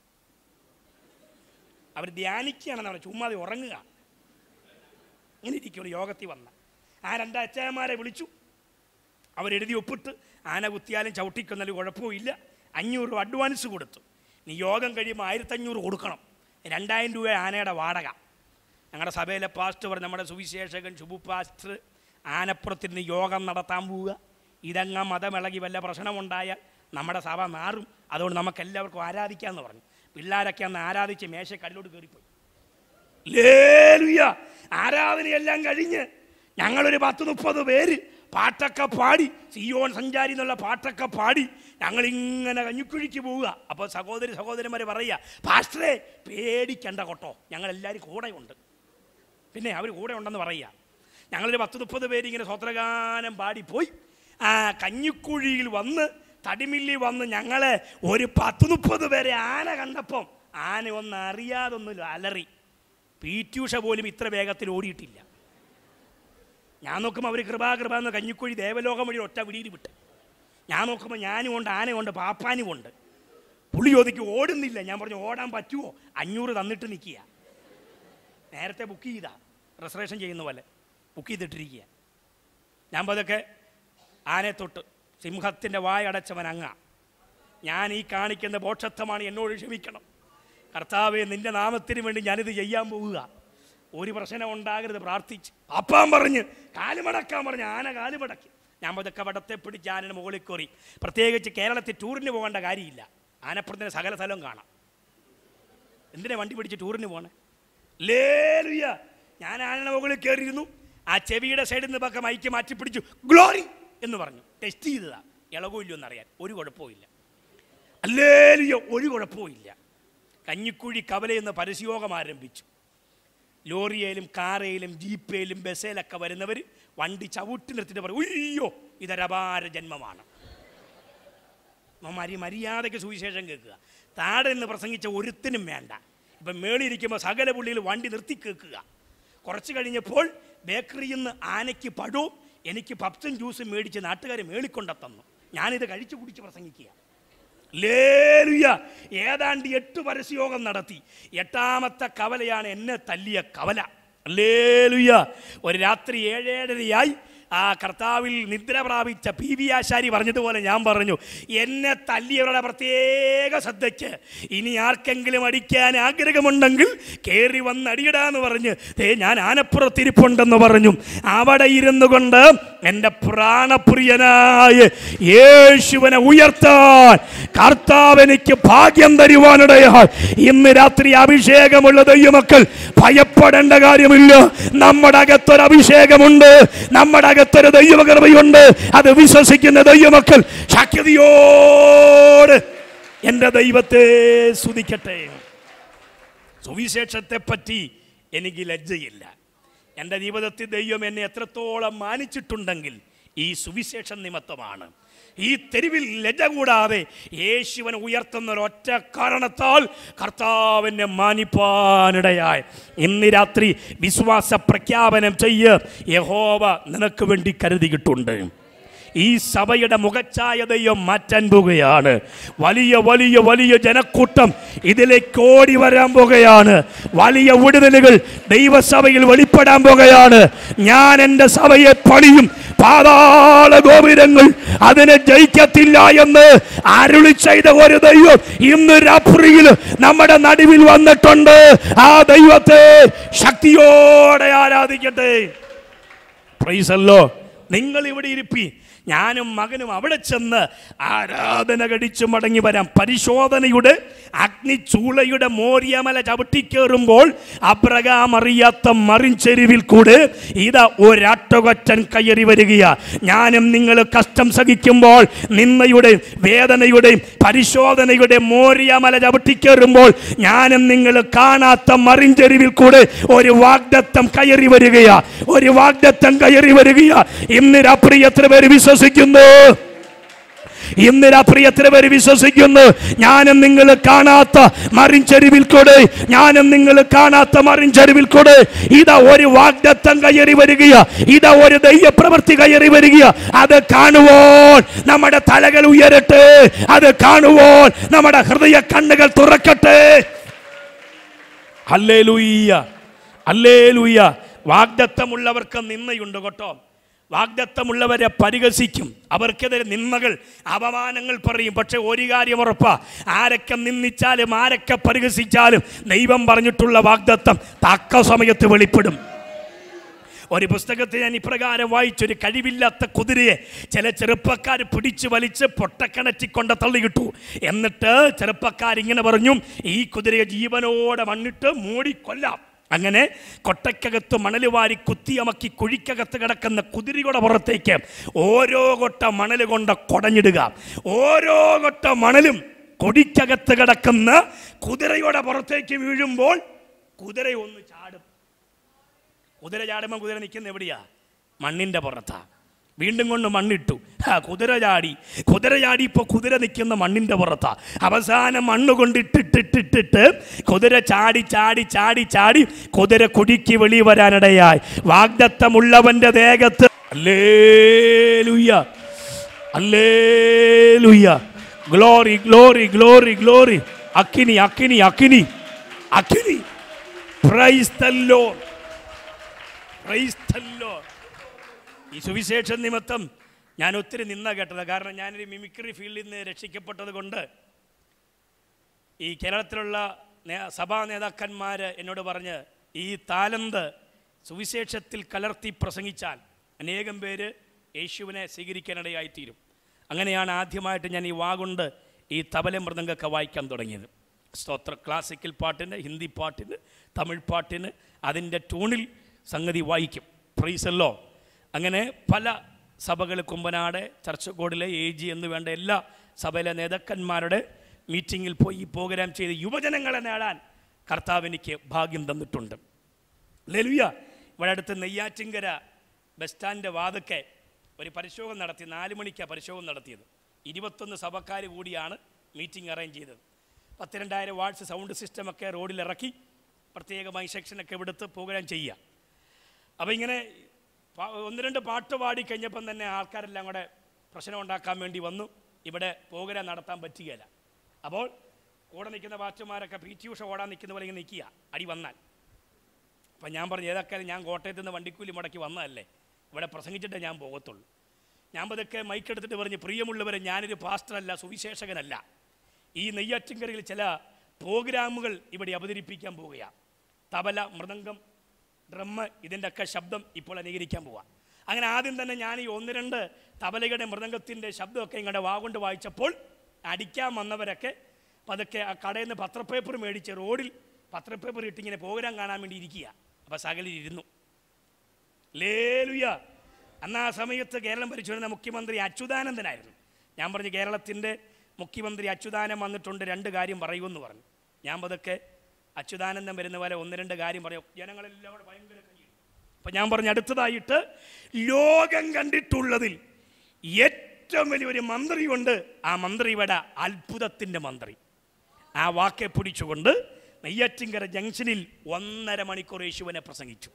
B: അവർ ധ്യാനിക്കുകയാണെന്ന് പറഞ്ഞു ചുമ്മാതെ ഉറങ്ങുക ഇങ്ങനെ ഇരിക്കുള്ളൂ യോഗത്തിൽ വന്ന ആ രണ്ട് അച്ചായന്മാരെ വിളിച്ചു അവരെഴുതി ഒപ്പിട്ട് ആന കുത്തിയാലും ചവിട്ടിക്കൊന്നാലും കുഴപ്പമില്ല അഞ്ഞൂറ് രൂപ അഡ്വാൻസ് കൊടുത്തു നീ യോഗം കഴിയുമ്പോൾ ആയിരത്തഞ്ഞൂറ് കൊടുക്കണം രണ്ടായിരം രൂപ ആനയുടെ വാടക ഞങ്ങളുടെ സഭയിലെ പാസ്റ്റർ നമ്മുടെ സുവിശേഷകൻ ശുഭു പാസ്റ്റർ ആനപ്പുറത്തിരുന്ന് യോഗം നടത്താൻ പോവുക ഇതങ്ങ മതമിളകി വല്ല പ്രശ്നമുണ്ടായാൽ നമ്മുടെ സഭ മാറും അതുകൊണ്ട് നമുക്ക് എല്ലാവർക്കും ആരാധിക്കാമെന്ന് പറഞ്ഞു പിള്ളേരൊക്കെ അന്ന് ആരാധിച്ച് മേശക്കല്ലോട് കയറിപ്പോയി ലേലുയ്യ ആരാധനയെല്ലാം കഴിഞ്ഞ് ഞങ്ങളൊരു പത്ത് മുപ്പത് പേര് പാട്ടൊക്കെ പാടി സിയോൺ സഞ്ചാരി എന്നുള്ള പാട്ടൊക്കെ പാടി ഞങ്ങളിങ്ങനെ കഞ്ഞിക്കുഴിക്ക് പോവുക അപ്പോൾ സഹോദരി സഹോദരന്മാർ പറയുക പാസ്റ്ററെ പേടിക്കണ്ട കൊട്ടോ ഞങ്ങളെല്ലാവരും കൂടെയുണ്ട് പിന്നെ അവർ കൂടെ ഉണ്ടെന്ന് പറയുക ഞങ്ങളൊരു പത്ത് മുപ്പത് പേര് ഇങ്ങനെ സ്വത്രഗാനം പാടിപ്പോയി ആ കഞ്ഞിക്കുഴിയിൽ വന്ന് തടിമില്ലി വന്ന് ഞങ്ങളെ ഒരു പത്ത് മുപ്പത് പേരെ ആന കണ്ടപ്പം ആന ഒന്ന് അറിയാതൊന്നും അലറി പീറ്റ്യൂഷ പോലും ഇത്ര വേഗത്തിൽ ഓടിയിട്ടില്ല ഞാൻ നോക്കുമ്പോൾ അവർ കൃപാകൃപ എന്ന കഞ്ഞിക്കുഴി ദേവലോകം വഴി ഒറ്റ വിടിയിൽ വിട്ട് ഞാൻ നോക്കുമ്പോൾ ഞാനും ഉണ്ട് ആനയുണ്ട് പാപ്പാനും ഉണ്ട് പുള്ളി ചോദിക്കും ഓടുന്നില്ല ഞാൻ പറഞ്ഞു ഓടാൻ പറ്റുമോ അഞ്ഞൂറ് തന്നിട്ട് നിൽക്കുക നേരത്തെ ബുക്ക് ചെയ്താ റിസർവേഷൻ ചെയ്യുന്ന പോലെ ബുക്ക് ചെയ്തിട്ടിരിക്കുക ഞാൻ പതൊക്കെ ആനയെ തൊട്ട് സിംഹത്തിൻ്റെ വായടച്ചവൻ അങ്ങ ഞാൻ ഈ കാണിക്കുന്ന ബോക്ഷത്വമാണ് എന്നോട് ക്ഷമിക്കണം കർത്താവെ നിന്റെ നാമത്തിന് വേണ്ടി ഞാനിത് ചെയ്യാൻ പോവുക ഒരു പ്രശ്നം ഉണ്ടാകരുത് പ്രാർത്ഥിച്ച് അപ്പാൻ പറഞ്ഞ് കാലുമടക്കാൻ പറഞ്ഞ് ആന കാലുമടക്കി ഞാൻ പതൊക്കെ വടത്തെ പിടിച്ച് ആനയുടെ മുകളിൽ കയറി പ്രത്യേകിച്ച് കേരളത്തിൽ ടൂറിന് പോകേണ്ട കാര്യമില്ല ആനപ്പുറത്തിന് സകല സ്ഥലവും കാണാം എന്തിനാ വണ്ടി പിടിച്ച് ടൂറിന് പോണേ ലേലുയ്യ ഞാൻ ആനയുടെ മുകളിൽ കയറിയിരുന്നു ആ ചെവിയുടെ സൈഡിൽ നിന്ന് പക്കം മൈക്ക് മാറ്റി പിടിച്ചു ഗ്ലോറി എന്ന് പറഞ്ഞു ടെസ്റ്റ് ചെയ്തതാ ഇളകുമില്ലോ എന്നറിയാൻ ഒരു കുഴപ്പമില്ല അല്ലേലിയോ ഒരു കുഴപ്പമില്ല കഞ്ഞിക്കുഴി കവല എന്ന പരസ്യയോഗം ആരംഭിച്ചു ലോറിയേലും കാറയിലും ജീപ്പയിലും ബസ്സിലൊക്കെ വരുന്നവർ വണ്ടി ചവിട്ടി നിർത്തിയിട്ട് പറയും ഉയ്യോ ഇതൊരപാര ജന്മമാണ് മരി മര്യാദയ്ക്ക് സുവിശേഷം കേൾക്കുക താഴെ നിന്ന് പ്രസംഗിച്ച ഒരുത്തിനും വേണ്ട ഇപ്പം മേളിയിരിക്കുമ്പോൾ സകല പുള്ളിയിൽ വണ്ടി നിർത്തി കേൾക്കുക കുറച്ച് കഴിഞ്ഞപ്പോൾ ബേക്കറിയിൽ നിന്ന് ആനയ്ക്ക് പഴവും എനിക്ക് പപ്സും ജ്യൂസും മേടിച്ച് നാട്ടുകാർ മേളിക്കൊണ്ട തന്നു ഞാനിത് കഴിച്ചു കുടിച്ച് പ്രസംഗിക്കുക ലേലുയ ഏതാണ്ട് എട്ട് പരസ്യയോഗം നടത്തി എട്ടാമത്തെ കവലയാണ് എന്നെ തല്ലിയ കവല ലേലുയ ഒരു രാത്രി ഏഴേഴരയായി ആ കർത്താവിൽ നിദ്ര പ്രാപിച്ച പി വി ആശാരി പറഞ്ഞതുപോലെ ഞാൻ പറഞ്ഞു എന്നെ തല്ലിയവരുടെ പ്രത്യേക ശ്രദ്ധയ്ക്ക് ഇനി ആർക്കെങ്കിലും അടിക്കാൻ ആഗ്രഹമുണ്ടെങ്കിൽ കയറി വന്ന് അടിയിടാന്ന് പറഞ്ഞ് ദേ ഞാൻ ആനപ്പുറത്തിരിപ്പുണ്ടെന്ന് പറഞ്ഞു അവിടെ ഇരുന്നു കൊണ്ട് എൻ്റെ പ്രാണപ്രിയനായ യേശുവിനെ ഉയർത്താൻ കർത്താവ് എനിക്ക് ഭാഗ്യം തരുവാനിടയാൽ ഇന്ന് രാത്രി അഭിഷേകമുള്ള ദൈവമക്കൾ ഭയപ്പെടേണ്ട കാര്യമില്ല നമ്മുടെ അകത്തൊരു അഭിഷേകമുണ്ട് നമ്മുടെ അകത്തൊരു ദൈവകൃപയുണ്ട് അത് വിശ്വസിക്കുന്ന ദൈവമക്കൾ ശക്തിയോട് എൻ്റെ ദൈവത്തെ സ്തുതിക്കട്ടെ സുവിശേഷത്തെ പറ്റി എനിക്ക് ലജ്ജയില്ല എൻ്റെ ജീവിതത്തിൽ ദൈവം എന്നെ എത്രത്തോളം മാനിച്ചിട്ടുണ്ടെങ്കിൽ ഈ സുവിശേഷം നിമിത്തമാണ് ഈ തെരുവിൽ ലജ്ജ കൂടാതെ യേശുവനെ ഉയർത്തുന്ന ഒരൊറ്റ കാരണത്താൽ കർത്താവിനെ മാനിപ്പാനിടയായി ഇന്ന് രാത്രി വിശ്വാസ പ്രഖ്യാപനം ചെയ്യ് യഹോവ നിനക്ക് വേണ്ടി കരുതിയിട്ടുണ്ട് ഈ സഭയുടെ മുഖച്ഛായതയും മാറ്റാൻ പോകുകയാണ് വലിയ വലിയ വലിയ ജനക്കൂട്ടം ഇതിലേക്ക് ഓടി വരാൻ പോകുകയാണ് വലിയ വിടുതലുകൾ ദൈവസഭയിൽ വെളിപ്പെടാൻ പോകുകയാണ് ഞാൻ എൻ്റെ സഭയെ പണിയും പാതാള ഗോപുരങ്ങൾ അതിനെ ജയിക്കത്തില്ല എന്ന് അരുളി ചെയ്ത ഒരു ദൈവം ഇന്ന് രാത്രിയിൽ നമ്മുടെ നടുവിൽ വന്നിട്ടുണ്ട് ആ ദൈവത്തെ ശക്തിയോടെ ആരാധിക്കട്ടെ പ്രൈസല്ലോ നിങ്ങൾ ഇവിടെ ഇരിപ്പി ഞാനും മകനും അവിടെ ചെന്ന് ആരാധന കടിച്ചു മടങ്ങി വരാം പരിശോധനയുടെ അഗ്നിച്ചൂളയുടെ മോര്യമല ചവിട്ടിക്കേറുമ്പോൾ അബ്രകാം അറിയാത്ത മറിഞ്ചെരുവിൽ കൂടെ ഇതാ ഒരാട്ടുകൊറ്റൻ കയറി വരികയാ ഞാനും നിങ്ങൾ കഷ്ടം സഹിക്കുമ്പോൾ നിന്നയുടെയും വേദനയുടെയും പരിശോധനയുടെ മോര്യമല ചവിട്ടിക്കേറുമ്പോൾ ഞാനും നിങ്ങൾ കാണാത്ത മറിഞ്ചെരുവിൽ കൂടെ ഒരു വാഗ്ദത്തം കയറി വരികയാ ഒരു വാഗ്ദത്തം കയറി വരികയാ ഇന്ന് രാത്രി എത്ര പേര് വിശ്വസിക്കുന്നു ഇന്ന് രാത്രി എത്ര പേര് വിശ്വസിക്കുന്നു ഞാനും നിങ്ങൾ കാണാത്ത മറിഞ്ചെരുവിൽ കൂടെ ഞാനും നിങ്ങൾ കാണാത്ത മറിഞ്ചെരുവിൽ കൂടെ ഇതാ ഒരു വാഗ്ദത്തം കയറി വരികയാ ഇതാ ഒരു ദൈവപ്രവൃത്തി കയറി വരികയാ അത് കാണുവോൾ നമ്മുടെ തലകൾ ഉയരട്ടെ അത് കാണുവോൾ നമ്മുടെ ഹൃദയ കണ്ണുകൾ തുറക്കട്ടെ അല്ലേലൂയ്യ അല്ലേലൂയ്യ വാഗ്ദത്തമുള്ളവർക്ക് നിന്നയുണ്ട് കേട്ടോ വാഗ്ദത്തമുള്ളവരെ പരിഹസിക്കും അവർക്കെതിരെ നിന്മകൾ അപമാനങ്ങൾ പറയും പക്ഷെ ഒരു കാര്യം ഉറപ്പാ ആരൊക്കെ നിന്ദിച്ചാലും ആരൊക്കെ പരിഹസിച്ചാലും ദൈവം പറഞ്ഞിട്ടുള്ള വാഗ്ദത്തം തക്ക സമയത്ത് വെളിപ്പെടും ഒരു പുസ്തകത്തിൽ ഞാൻ ഇപ്രകാരം വായിച്ചൊരു കഴിവില്ലാത്ത കുതിരയെ ചില ചെറുപ്പക്കാർ പിടിച്ചു വലിച്ച് പൊട്ടക്കിണറ്റി കൊണ്ട് തള്ളിയിട്ടു എന്നിട്ട് ചെറുപ്പക്കാരിങ്ങനെ പറഞ്ഞു ഈ കുതിരയെ ജീവനോടെ മണ്ണിട്ട് മൂടിക്കൊല്ലാം അങ്ങനെ കൊട്ടയ്ക്കകത്ത് മണൽ വാരി കുത്തിയമക്കി കുഴിക്കകത്ത് കിടക്കുന്ന കുതിരയുടെ പുറത്തേക്ക് ഓരോ കൊട്ട മണൽ കൊണ്ട് കൊടഞ്ഞിടുക ഓരോ കൊട്ട മണലും കൊടിക്കകത്ത് കിടക്കുന്ന കുതിരയുടെ പുറത്തേക്ക് വീഴുമ്പോൾ കുതിര ഒന്ന് ചാടും കുതിര ചാടുമ്പോൾ കുതിര നിൽക്കുന്ന എവിടെയാ മണ്ണിൻ്റെ പുറത്താ വീണ്ടും കൊണ്ട് മണ്ണിട്ടു ആ കുതിര ചാടി കുതിര ചാടി ഇപ്പോൾ കുതിര നിൽക്കുന്ന മണ്ണിൻ്റെ പുറത്താ അവസാനം മണ്ണ് കൊണ്ടിട്ടിട്ടിട്ടിട്ട് കുതിര ചാടി ചാടി ചാടി ചാടി കുതിര കുടിക്ക് വെളി വരാനിടയായി വാഗ്ദത്തമുള്ളവന്റെ ദേഹത്ത് hallelujah hallelujah glory glory glory glory അക്കിനി അക്കിനി അക്കിനി അക്കിനി praise the Lord Praise the Lord. ഈ സുവിശേഷ നിമിത്തം ഞാൻ ഒത്തിരി നിന്ന കേട്ടത് കാരണം ഞാനൊരു മിമിക്രി ഫീൽഡിൽ നിന്ന് രക്ഷിക്കപ്പെട്ടത് കൊണ്ട് ഈ കേരളത്തിലുള്ള നേ- സഭാ നേതാക്കന്മാർ എന്നോട് പറഞ്ഞ് ഈ താലന്ത് സുവിശേഷത്തിൽ കലർത്തി പ്രസംഗിച്ചാൽ അനേകം പേര് യേശുവിനെ സ്വീകരിക്കാനിടയായിത്തീരും അങ്ങനെയാണ് ആദ്യമായിട്ട് ഞാൻ ഈ വാഗുണ്ട് ഈ തബല മൃദംഗമൊക്കെ വായിക്കാൻ തുടങ്ങിയത് സ്തോത്ര ക്ലാസിക്കൽ പാട്ടിന് ഹിന്ദി പാട്ടിന് തമിഴ് പാട്ടിന് അതിൻ്റെ ട്യൂണിൽ സംഗതി വായിക്കും പ്രൈസല്ലോ അങ്ങനെ പല സഭകൾ കുമ്പനാട് ചർച്ചക്കോടിലെ എ ജി എന്ന് വേണ്ട എല്ലാ സഭയിലെ നേതാക്കന്മാരുടെ മീറ്റിങ്ങിൽ പോയി ഈ പ്രോഗ്രാം ചെയ്ത് യുവജനങ്ങളെ നേടാൻ കർത്താവ് എനിക്ക് ഭാഗ്യം തന്നിട്ടുണ്ട് ലെലുയ ഇവിടെ അടുത്ത് നെയ്യാറ്റിങ്കര ബസ് സ്റ്റാൻഡിൻ്റെ വാതൊക്കെ ഒരു പരിശോധന നടത്തി നാല് മണിക്കാണ് പരിശോധന നടത്തിയത് ഇരുപത്തൊന്ന് സഭക്കാർ കൂടിയാണ് മീറ്റിംഗ് അറേഞ്ച് ചെയ്തത് പത്തിരണ്ടായിരം വാട്ട്സ് സൗണ്ട് സിസ്റ്റമൊക്കെ റോഡിൽ ഇറക്കി പ്രത്യേകമായി സെക്ഷനൊക്കെ എടുത്ത് പ്രോഗ്രാം ചെയ്യുക അപ്പോൾ ഇങ്ങനെ പാ- ഒന്ന് രണ്ട് പാട്ട് പാടി കഴിഞ്ഞപ്പം തന്നെ ആൾക്കാരെല്ലാം കൂടെ പ്രശ്നം ഉണ്ടാക്കാൻ വേണ്ടി വന്നു ഇവിടെ പ്രോഗ്രാം നടത്താൻ പറ്റുകയില്ല അപ്പോൾ കൂടെ നിൽക്കുന്ന പാസ്റ്റർമാരൊക്കെ പി ടി ഉഷ ഓടാൻ നിൽക്കുന്ന പോലെ ഇങ്ങനെ നിൽക്കുക അടി വന്നാൽ അപ്പം ഞാൻ പറഞ്ഞു ഏതൊക്കെ ഞാൻ കോട്ടയത്ത് നിന്ന് വണ്ടിക്കൂലി മുടക്കി വന്നതല്ലേ ഇവിടെ പ്രസംഗിച്ചിട്ടേ ഞാൻ പോകത്തുള്ളൂ ഞാൻ പതൊക്കെ മൈക്കെടുത്തിട്ട് പറഞ്ഞ് പ്രിയമുള്ളവരെ ഞാനൊരു പാസ്റ്ററല്ല സുവിശേഷകനല്ല ഈ നെയ്യാറ്റിൻകരയിൽ ചില പ്രോഗ്രാമുകൾ ഇവിടെ അവതരിപ്പിക്കാൻ പോവുകയാണ് തബല മൃദംഗം ഡ്രമ്മ് ഇതിൻ്റെ ഒക്കെ ശബ്ദം ഇപ്പോൾ അനുകരിക്കാൻ പോവാം അങ്ങനെ ആദ്യം തന്നെ ഞാൻ ഈ ഒന്ന് രണ്ട് തബലയുടെ മൃദംഗത്തിൻ്റെ ശബ്ദമൊക്കെ ഇങ്ങോട്ട് വാഗൊണ്ട് വായിച്ചപ്പോൾ അടിക്കാൻ വന്നവരൊക്കെ പതുക്കെ ആ കടയിൽ നിന്ന് പത്രപ്പേപ്പർ മേടിച്ച് റോഡിൽ പത്രപ്പേപ്പർ ഇട്ട് ഇങ്ങനെ പ്രോഗ്രാം കാണാൻ വേണ്ടി ഇരിക്കുക അപ്പോൾ സകലിൽ ഇരുന്നു ലേലുയ അന്ന് ആ സമയത്ത് കേരളം ഭരിച്ചുവരുന്ന മുഖ്യമന്ത്രി അച്യുതാനന്ദനായിരുന്നു ഞാൻ പറഞ്ഞു കേരളത്തിൻ്റെ മുഖ്യമന്ത്രി അച്യുതാനൻ വന്നിട്ടുണ്ട് രണ്ട് കാര്യം പറയുമെന്ന് പറഞ്ഞു ഞാൻ പതൊക്കെ അച്യുതാനന്ദൻ വരുന്ന പോലെ ഒന്ന് രണ്ട് കാര്യം പറയും ജനങ്ങളെല്ലാം കൂടെ ഭയങ്കര കയ്യിൽ അപ്പം ഞാൻ പറഞ്ഞു അടുത്തതായിട്ട് ലോകം കണ്ടിട്ടുള്ളതിൽ ഏറ്റവും വലിയൊരു മന്ത്രിയുണ്ട് ആ മന്ത്രി ഇവിടെ അത്ഭുതത്തിൻ്റെ മന്ത്രി ആ വാക്കെ പിടിച്ചുകൊണ്ട് നെയ്യാറ്റിങ്കര ജംഗ്ഷനിൽ ഒന്നര മണിക്കൂർ യേശുവിനെ പ്രസംഗിച്ചു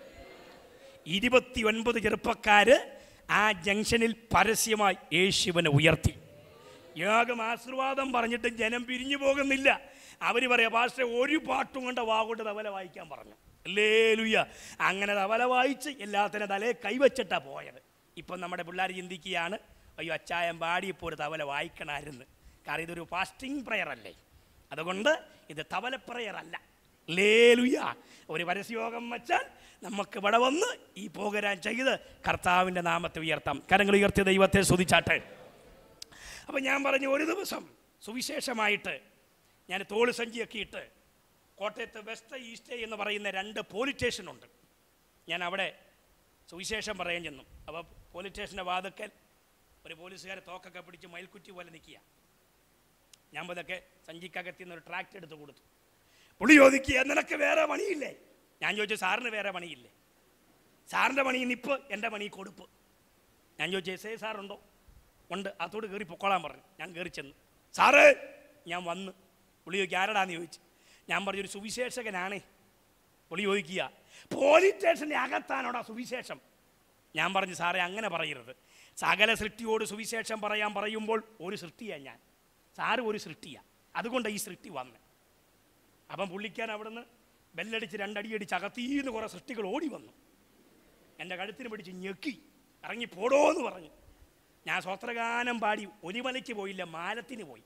B: ഇരുപത്തി ഒൻപത് ചെറുപ്പക്കാര് ആ ജംഗ്ഷനിൽ പരസ്യമായി യേശുവിനെ ഉയർത്തി യോഗം ആശീർവാദം പറഞ്ഞിട്ട് ജനം പിരിഞ്ഞു പോകുന്നില്ല അവർ പറയാം പാസ്റ്ററെ ഒരു പാട്ടും കൊണ്ട് വാഗോട്ട് തവല വായിക്കാൻ പറഞ്ഞു ലേലുയ്യ അങ്ങനെ തവല വായിച്ച് എല്ലാത്തിനും തലേ കൈവച്ചിട്ടാണ് പോയത് ഇപ്പം നമ്മുടെ പിള്ളേർ ചിന്തിക്കുകയാണ് അയ്യോ അച്ചായം പാടിയപ്പോൾ ഒരു തവല വായിക്കണമായിരുന്നു കാരണം ഇതൊരു ഫാസ്റ്റിംഗ് പ്രയർ അല്ലേ അതുകൊണ്ട് ഇത് തവല പ്രയർ അല്ല ലേലുയ ഒരു പരസ്യയോഗം വെച്ചാൽ നമുക്ക് ഇവിടെ വന്ന് ഈ പോകരാൻ ചെയ്ത് കർത്താവിൻ്റെ നാമത്തെ ഉയർത്താം കരങ്ങൾ ഉയർത്തിയ ദൈവത്തെ സ്തുതിച്ചാട്ടെ അപ്പം ഞാൻ പറഞ്ഞു ഒരു ദിവസം സുവിശേഷമായിട്ട് ഞാൻ തോള് സഞ്ചിയൊക്കെ ഇട്ട് കോട്ടയത്ത് വെസ്റ്റ് ഈസ്റ്റ് എന്ന് പറയുന്ന രണ്ട് പോലീസ് സ്റ്റേഷനുണ്ട് ഞാൻ അവിടെ സുവിശേഷം പറയാൻ ചെന്നു അപ്പോൾ പോലീസ് സ്റ്റേഷൻ്റെ വാതുക്കൽ ഒരു പോലീസുകാരെ തോക്കൊക്കെ പിടിച്ച് മയിൽക്കുറ്റി പോലെ നിൽക്കുക ഞാൻ പതൊക്കെ സഞ്ചിക്കകത്തിൽ നിന്ന് ഒരു ട്രാക്ട് എടുത്ത് കൊടുത്തു പുള്ളി ചോദിക്കുക നിനക്ക് വേറെ പണിയില്ലേ ഞാൻ ചോദിച്ചു സാറിന് വേറെ പണിയില്ലേ സാറിൻ്റെ പണി നിപ്പ് എൻ്റെ പണി കൊടുപ്പ് ഞാൻ ചോദിച്ചു എസ് ഐ സാറുണ്ടോ ഉണ്ട് അതോട് കയറി പൊക്കോളാൻ പറഞ്ഞു ഞാൻ കയറി ചെന്നു സാറേ ഞാൻ വന്ന് പുള്ളി ചോദിക്കുക ആരടാന്ന് ചോദിച്ചു ഞാൻ പറഞ്ഞു ഒരു സുവിശേഷകനാണേ പുള്ളി ചോദിക്കുക പോലീസ് സ്റ്റേഷൻ്റെ അകത്താണോടാ സുവിശേഷം ഞാൻ പറഞ്ഞു സാറേ അങ്ങനെ പറയരുത് സകല സൃഷ്ടിയോട് സുവിശേഷം പറയാൻ പറയുമ്പോൾ ഒരു സൃഷ്ടിയാണ് ഞാൻ സാറ് ഒരു സൃഷ്ടിയാണ് അതുകൊണ്ട് ഈ സൃഷ്ടി വന്ന് അപ്പം പുള്ളിക്കാൻ അവിടുന്ന് ബെല്ലടിച്ച് രണ്ടടിയടിച്ച് അകത്തീന്ന് കുറേ സൃഷ്ടികൾ ഓടി വന്നു എൻ്റെ കഴുത്തിന് പിടിച്ച് ഞെക്കി ഇറങ്ങി പോടോ എന്ന് പറഞ്ഞു ഞാൻ സ്വസ്ത്രഗാനം പാടി ഒലിമലയ്ക്ക് പോയില്ല മാലത്തിന് പോയി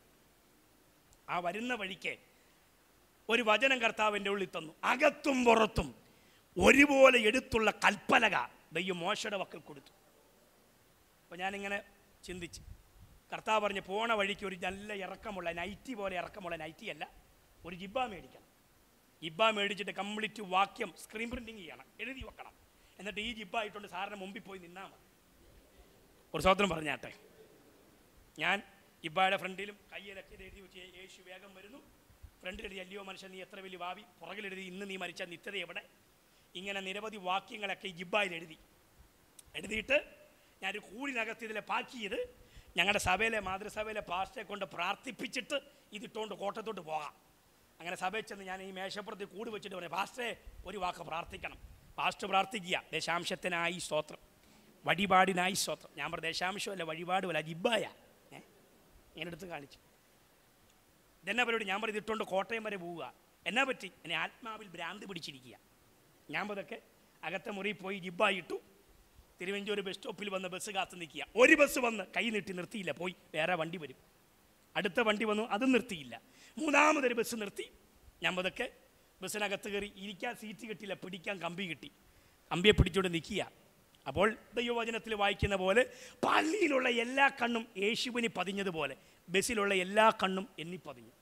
B: ആ വരുന്ന വഴിക്ക് ഒരു വചനം കർത്താവിൻ്റെ ഉള്ളിൽ തന്നു അകത്തും പുറത്തും ഒരുപോലെ എടുത്തുള്ള കൽപ്പലക ദൈവം മോശയുടെ വക്കൽ കൊടുത്തു അപ്പോൾ ഞാനിങ്ങനെ ചിന്തിച്ച് കർത്താവ് പറഞ്ഞ് പോണ വഴിക്ക് ഒരു നല്ല ഇറക്കമുള്ള നൈറ്റി പോലെ ഇറക്കമുള്ള നൈറ്റി അല്ല ഒരു ജിബ്ബ മേടിക്കണം ജിബ്ബ മേടിച്ചിട്ട് കംപ്ലീറ്റ് വാക്യം സ്ക്രീൻ പ്രിൻറ്റിങ് ചെയ്യണം എഴുതി വെക്കണം എന്നിട്ട് ഈ ജിബ്ബ ആയിട്ടുണ്ട് സാറിന് മുമ്പിൽ പോയി നിന്നാൽ മതി ഒരു സ്വതന്ത്രം പറഞ്ഞാട്ടെ ഞാൻ ഇബ്ബായുടെ ഫ്രണ്ടിലും കയ്യിലൊക്കെ ഇത് എഴുതി വെച്ച് യേശു വേഗം വരുന്നു ഫ്രണ്ടിൽ എഴുതി അല്ലയോ മനുഷ്യൻ നീ എത്ര വലിയ ഭാവി പുറകിലെഴുതി ഇന്ന് നീ മരിച്ച നിത്യത എവിടെ ഇങ്ങനെ നിരവധി വാക്യങ്ങളൊക്കെ ഈ ജിബ്ബായിൽ എഴുതി എഴുതിയിട്ട് ഞാനൊരു കൂടിനകത്ത് ഇതിലെ പാക്ക് ചെയ്ത് ഞങ്ങളുടെ സഭയിലെ മാതൃസഭയിലെ പാസ്റ്ററെ കൊണ്ട് പ്രാർത്ഥിപ്പിച്ചിട്ട് ഇതിട്ടുകൊണ്ട് കോട്ടത്തോട്ട് പോകാം അങ്ങനെ സഭയിൽ ചെന്ന് ഞാൻ ഈ മേശപ്പുറത്ത് കൂടി വെച്ചിട്ട് പറഞ്ഞു പാസ്റ്ററെ ഒരു വാക്ക് പ്രാർത്ഥിക്കണം പാസ്റ്റർ പ്രാർത്ഥിക്കുക ദശാംശത്തിനായി സ്തോത്രം വഴിപാടിനായി സ്തോത്രം ഞാൻ പറഞ്ഞു ദശാംശമല്ല വഴിപാടുമല്ല ജിബ്ബായ ഏ ഞാൻ എടുത്ത് കാണിച്ചു ഇതെന്നാ പരിപാടി ഞാൻ പറഞ്ഞു ഇതിട്ടുകൊണ്ട് കോട്ടയം വരെ പോവുക എന്നാ പറ്റി എന്നെ ആത്മാവിൽ ഭ്രാന്തി പിടിച്ചിരിക്കുക ഞാൻ പതൊക്കെ അകത്തെ മുറിയിൽ പോയി ജിബ്ബായി ഇട്ടു തിരുവഞ്ചൂർ ബസ് സ്റ്റോപ്പിൽ വന്ന് ബസ് കാത്തു നിൽക്കുക ഒരു ബസ് വന്ന് കൈ നീട്ടി നിർത്തിയില്ല പോയി വേറെ വണ്ടി വരും അടുത്ത വണ്ടി വന്നു അതും നിർത്തിയില്ല മൂന്നാമതൊരു ബസ് നിർത്തി ഞാൻ പതൊക്കെ ബസ്സിനകത്ത് കയറി ഇരിക്കാൻ സീറ്റ് കിട്ടിയില്ല പിടിക്കാൻ കമ്പി കിട്ടി കമ്പിയെ പിടിച്ചുകൊണ്ട് നിൽക്കുക അപ്പോൾ ദൈവവചനത്തിൽ വായിക്കുന്ന പോലെ പള്ളിയിലുള്ള എല്ലാ കണ്ണും യേശുവിന് പതിഞ്ഞതുപോലെ ബസ്സിലുള്ള എല്ലാ കണ്ണും എന്നി പതിഞ്ഞു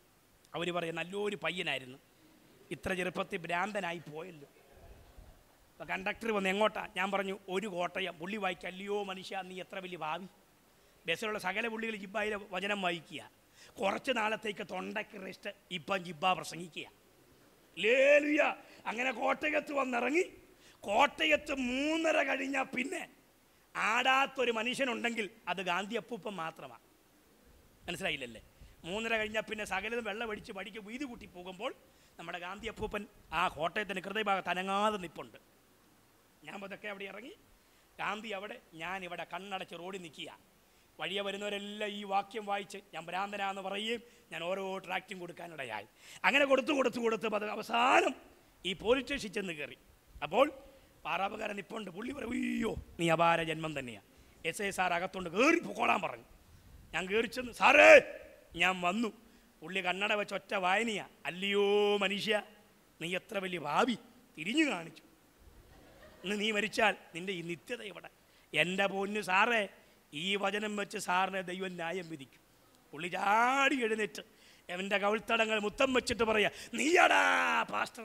B: അവർ പറയും നല്ലൊരു പയ്യനായിരുന്നു ഇത്ര ചെറുപ്പത്തിൽ ഭ്രാന്തനായി പോയല്ലോ അപ്പോൾ കണ്ടക്ടർ വന്ന് എങ്ങോട്ടാ ഞാൻ പറഞ്ഞു ഒരു കോട്ടയം പുള്ളി വായിക്കുക അല്ലയോ മനുഷ്യ നീ എത്ര വലിയ ഭാവി ബസ്സിലുള്ള സകല പുള്ളികൾ ജിബ്ബായിലെ വചനം വായിക്കുക കുറച്ച് നാളത്തേക്ക് തൊണ്ടയ്ക്ക് റെസ്റ്റ് ഇപ്പം ജിബ്ബ പ്രസംഗിക്കുക ലേലുയ അങ്ങനെ കോട്ടയത്ത് വന്നിറങ്ങി കോട്ടയത്ത് മൂന്നര കഴിഞ്ഞാൽ പിന്നെ ആടാത്തൊരു മനുഷ്യനുണ്ടെങ്കിൽ അത് ഗാന്ധി അപ്പൂപ്പൻ മാത്രമാണ് മനസ്സിലായില്ലല്ലേ മൂന്നര കഴിഞ്ഞാൽ പിന്നെ സകലതും വെള്ളം അടിച്ച് വടിക്ക് വീതി കൂട്ടി പോകുമ്പോൾ നമ്മുടെ ഗാന്ധി അപ്പൂപ്പൻ ആ കോട്ടയത്തിൻ്റെ ഹൃദയഭാഗത്ത് അനങ്ങാതെ നിപ്പുണ്ട് ഞാൻ പതൊക്കെ അവിടെ ഇറങ്ങി ഗാന്ധി അവിടെ ഞാൻ ഇവിടെ കണ്ണടച്ച് റോഡിൽ നിൽക്കുക വഴിയെ വരുന്നവരെല്ലാം ഈ വാക്യം വായിച്ച് ഞാൻ ഭ്രാന്തനാന്ന് പറയുകയും ഞാൻ ഓരോ ട്രാക്റ്റും കൊടുക്കാനിടയായി അങ്ങനെ കൊടുത്തു കൊടുത്തു കൊടുത്ത് അത് അവസാനം ഈ പോലീസ് സ്റ്റേഷനിൽ ചെന്ന് കയറി അപ്പോൾ പാറാപ്പുകാരൻ നിപ്പുണ്ട് പുള്ളി പറയും അയ്യോ നീ അപാര ജന്മം തന്നെയാണ് എസ് ഐ സാർ അകത്തോണ്ട് കയറി പൊക്കോളാൻ പറഞ്ഞു ഞാൻ കയറി ചെന്ന് സാറേ ഞാൻ വന്നു പുള്ളി കണ്ണട വെച്ച് ഒറ്റ വായനയാ അല്ലയോ മനുഷ്യ നീ എത്ര വലിയ ഭാവി തിരിഞ്ഞു കാണിച്ചു ഇന്ന് നീ മരിച്ചാൽ നിന്റെ ഈ നിത്യത ഇവിടെ എൻ്റെ പൊന്നു സാറേ ഈ വചനം വെച്ച് സാറിനെ ദൈവം ന്യായം വിധിക്കും പുള്ളി ചാടി എഴുന്നേറ്റ് എൻ്റെ കവിൾത്തടങ്ങൾ മുത്തം വെച്ചിട്ട് പറയാ നീയാടാ പാസ്റ്റർ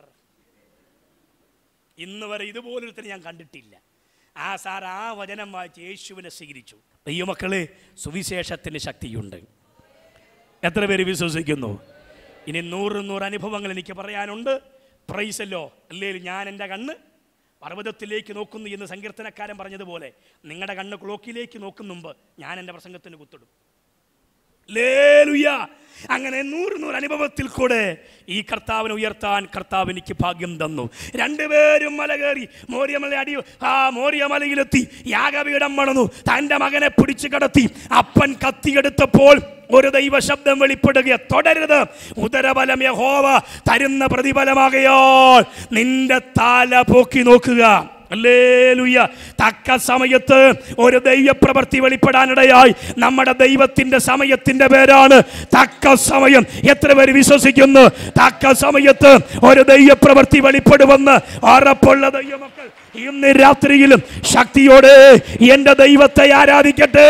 B: ഇന്ന് വരെ ഇതുപോലൊരുത്തനെ ഞാൻ കണ്ടിട്ടില്ല ആ സാർ ആ വചനം വായിച്ച് യേശുവിനെ സ്വീകരിച്ചു ദൈവമക്കളെ സുവിശേഷത്തിന് ശക്തിയുണ്ട് എത്ര പേര് വിശ്വസിക്കുന്നു ഇനി നൂറ് നൂറ് അനുഭവങ്ങൾ എനിക്ക് പറയാനുണ്ട് പ്രൈസല്ലോ അല്ലേലും ഞാൻ എൻ്റെ കണ്ണ് പർവ്വതത്തിലേക്ക് നോക്കുന്നു എന്ന് സങ്കീർത്തനക്കാരൻ പറഞ്ഞതുപോലെ നിങ്ങളുടെ കണ്ണ് ക്ലോക്കിലേക്ക് നോക്കും മുമ്പ് ഞാൻ എൻ്റെ പ്രസംഗത്തിന് കുത്തിടും ലേലുയ അങ്ങനെ നൂറ് നൂറ് അനുഭവത്തിൽ കൂടെ ഈ കർത്താവിനെ ഉയർത്താൻ കർത്താവ് എനിക്ക് ഭാഗ്യം തന്നു രണ്ടുപേരും മല കയറി മോര്യമല അടി ആ മോര്യമലയിലെത്തി യാഗപീഠം മണന്നു തൻ്റെ മകനെ പിടിച്ചു കടത്തി അപ്പൻ കത്തിയെടുത്തപ്പോൾ ഒരു ദൈവ ശബ്ദം വെളിപ്പെടുക തുടരുത് ഉദരബലം യഹോവ തരുന്ന പ്രതിഫലമാകയാൽ നിന്റെ തല പോക്കി നോക്കുക അല്ലേലുയ്യ തക്ക സമയത്ത് ഒരു ദൈവപ്രവൃത്തി വെളിപ്പെടാനിടയായി നമ്മുടെ ദൈവത്തിന്റെ സമയത്തിന്റെ പേരാണ് തക്ക സമയം എത്ര പേര് വിശ്വസിക്കുന്നു തക്ക സമയത്ത് ഒരു ദൈവപ്രവൃത്തി വെളിപ്പെടുമെന്ന് ഉറപ്പുള്ള ദൈവമക്കൾ ഇന്ന് രാത്രിയിലും ശക്തിയോടെ എന്റെ ദൈവത്തെ ആരാധിക്കട്ടെ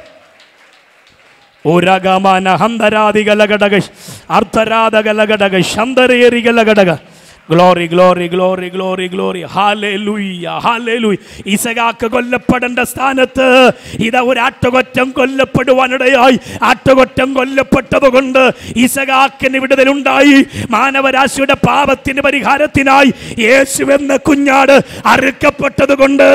B: ഉരഗമന ഹന്തരാദികലഘടക അർത്ഥരാധകലഘടക ശന്തരേറികലഘടക glory glory glory glory glory hallelujah hallelujah ഇസകാക്ക് കൊല്ലപ്പെടേണ്ട സ്ഥാനത്ത് ഇതാ ഒരു ആട്ടുകൊറ്റം കൊല്ലപ്പെടുവാനിടയായി ആട്ടുകൊറ്റം കൊല്ലപ്പെട്ടത് കൊണ്ട് ഇസകാക്കിന് വിടുതലുണ്ടായി മാനവരാശിയുടെ പാപത്തിന് പരിഹാരത്തിനായി യേശുവെന്ന കുഞ്ഞാട് അറുക്കപ്പെട്ടത് കൊണ്ട്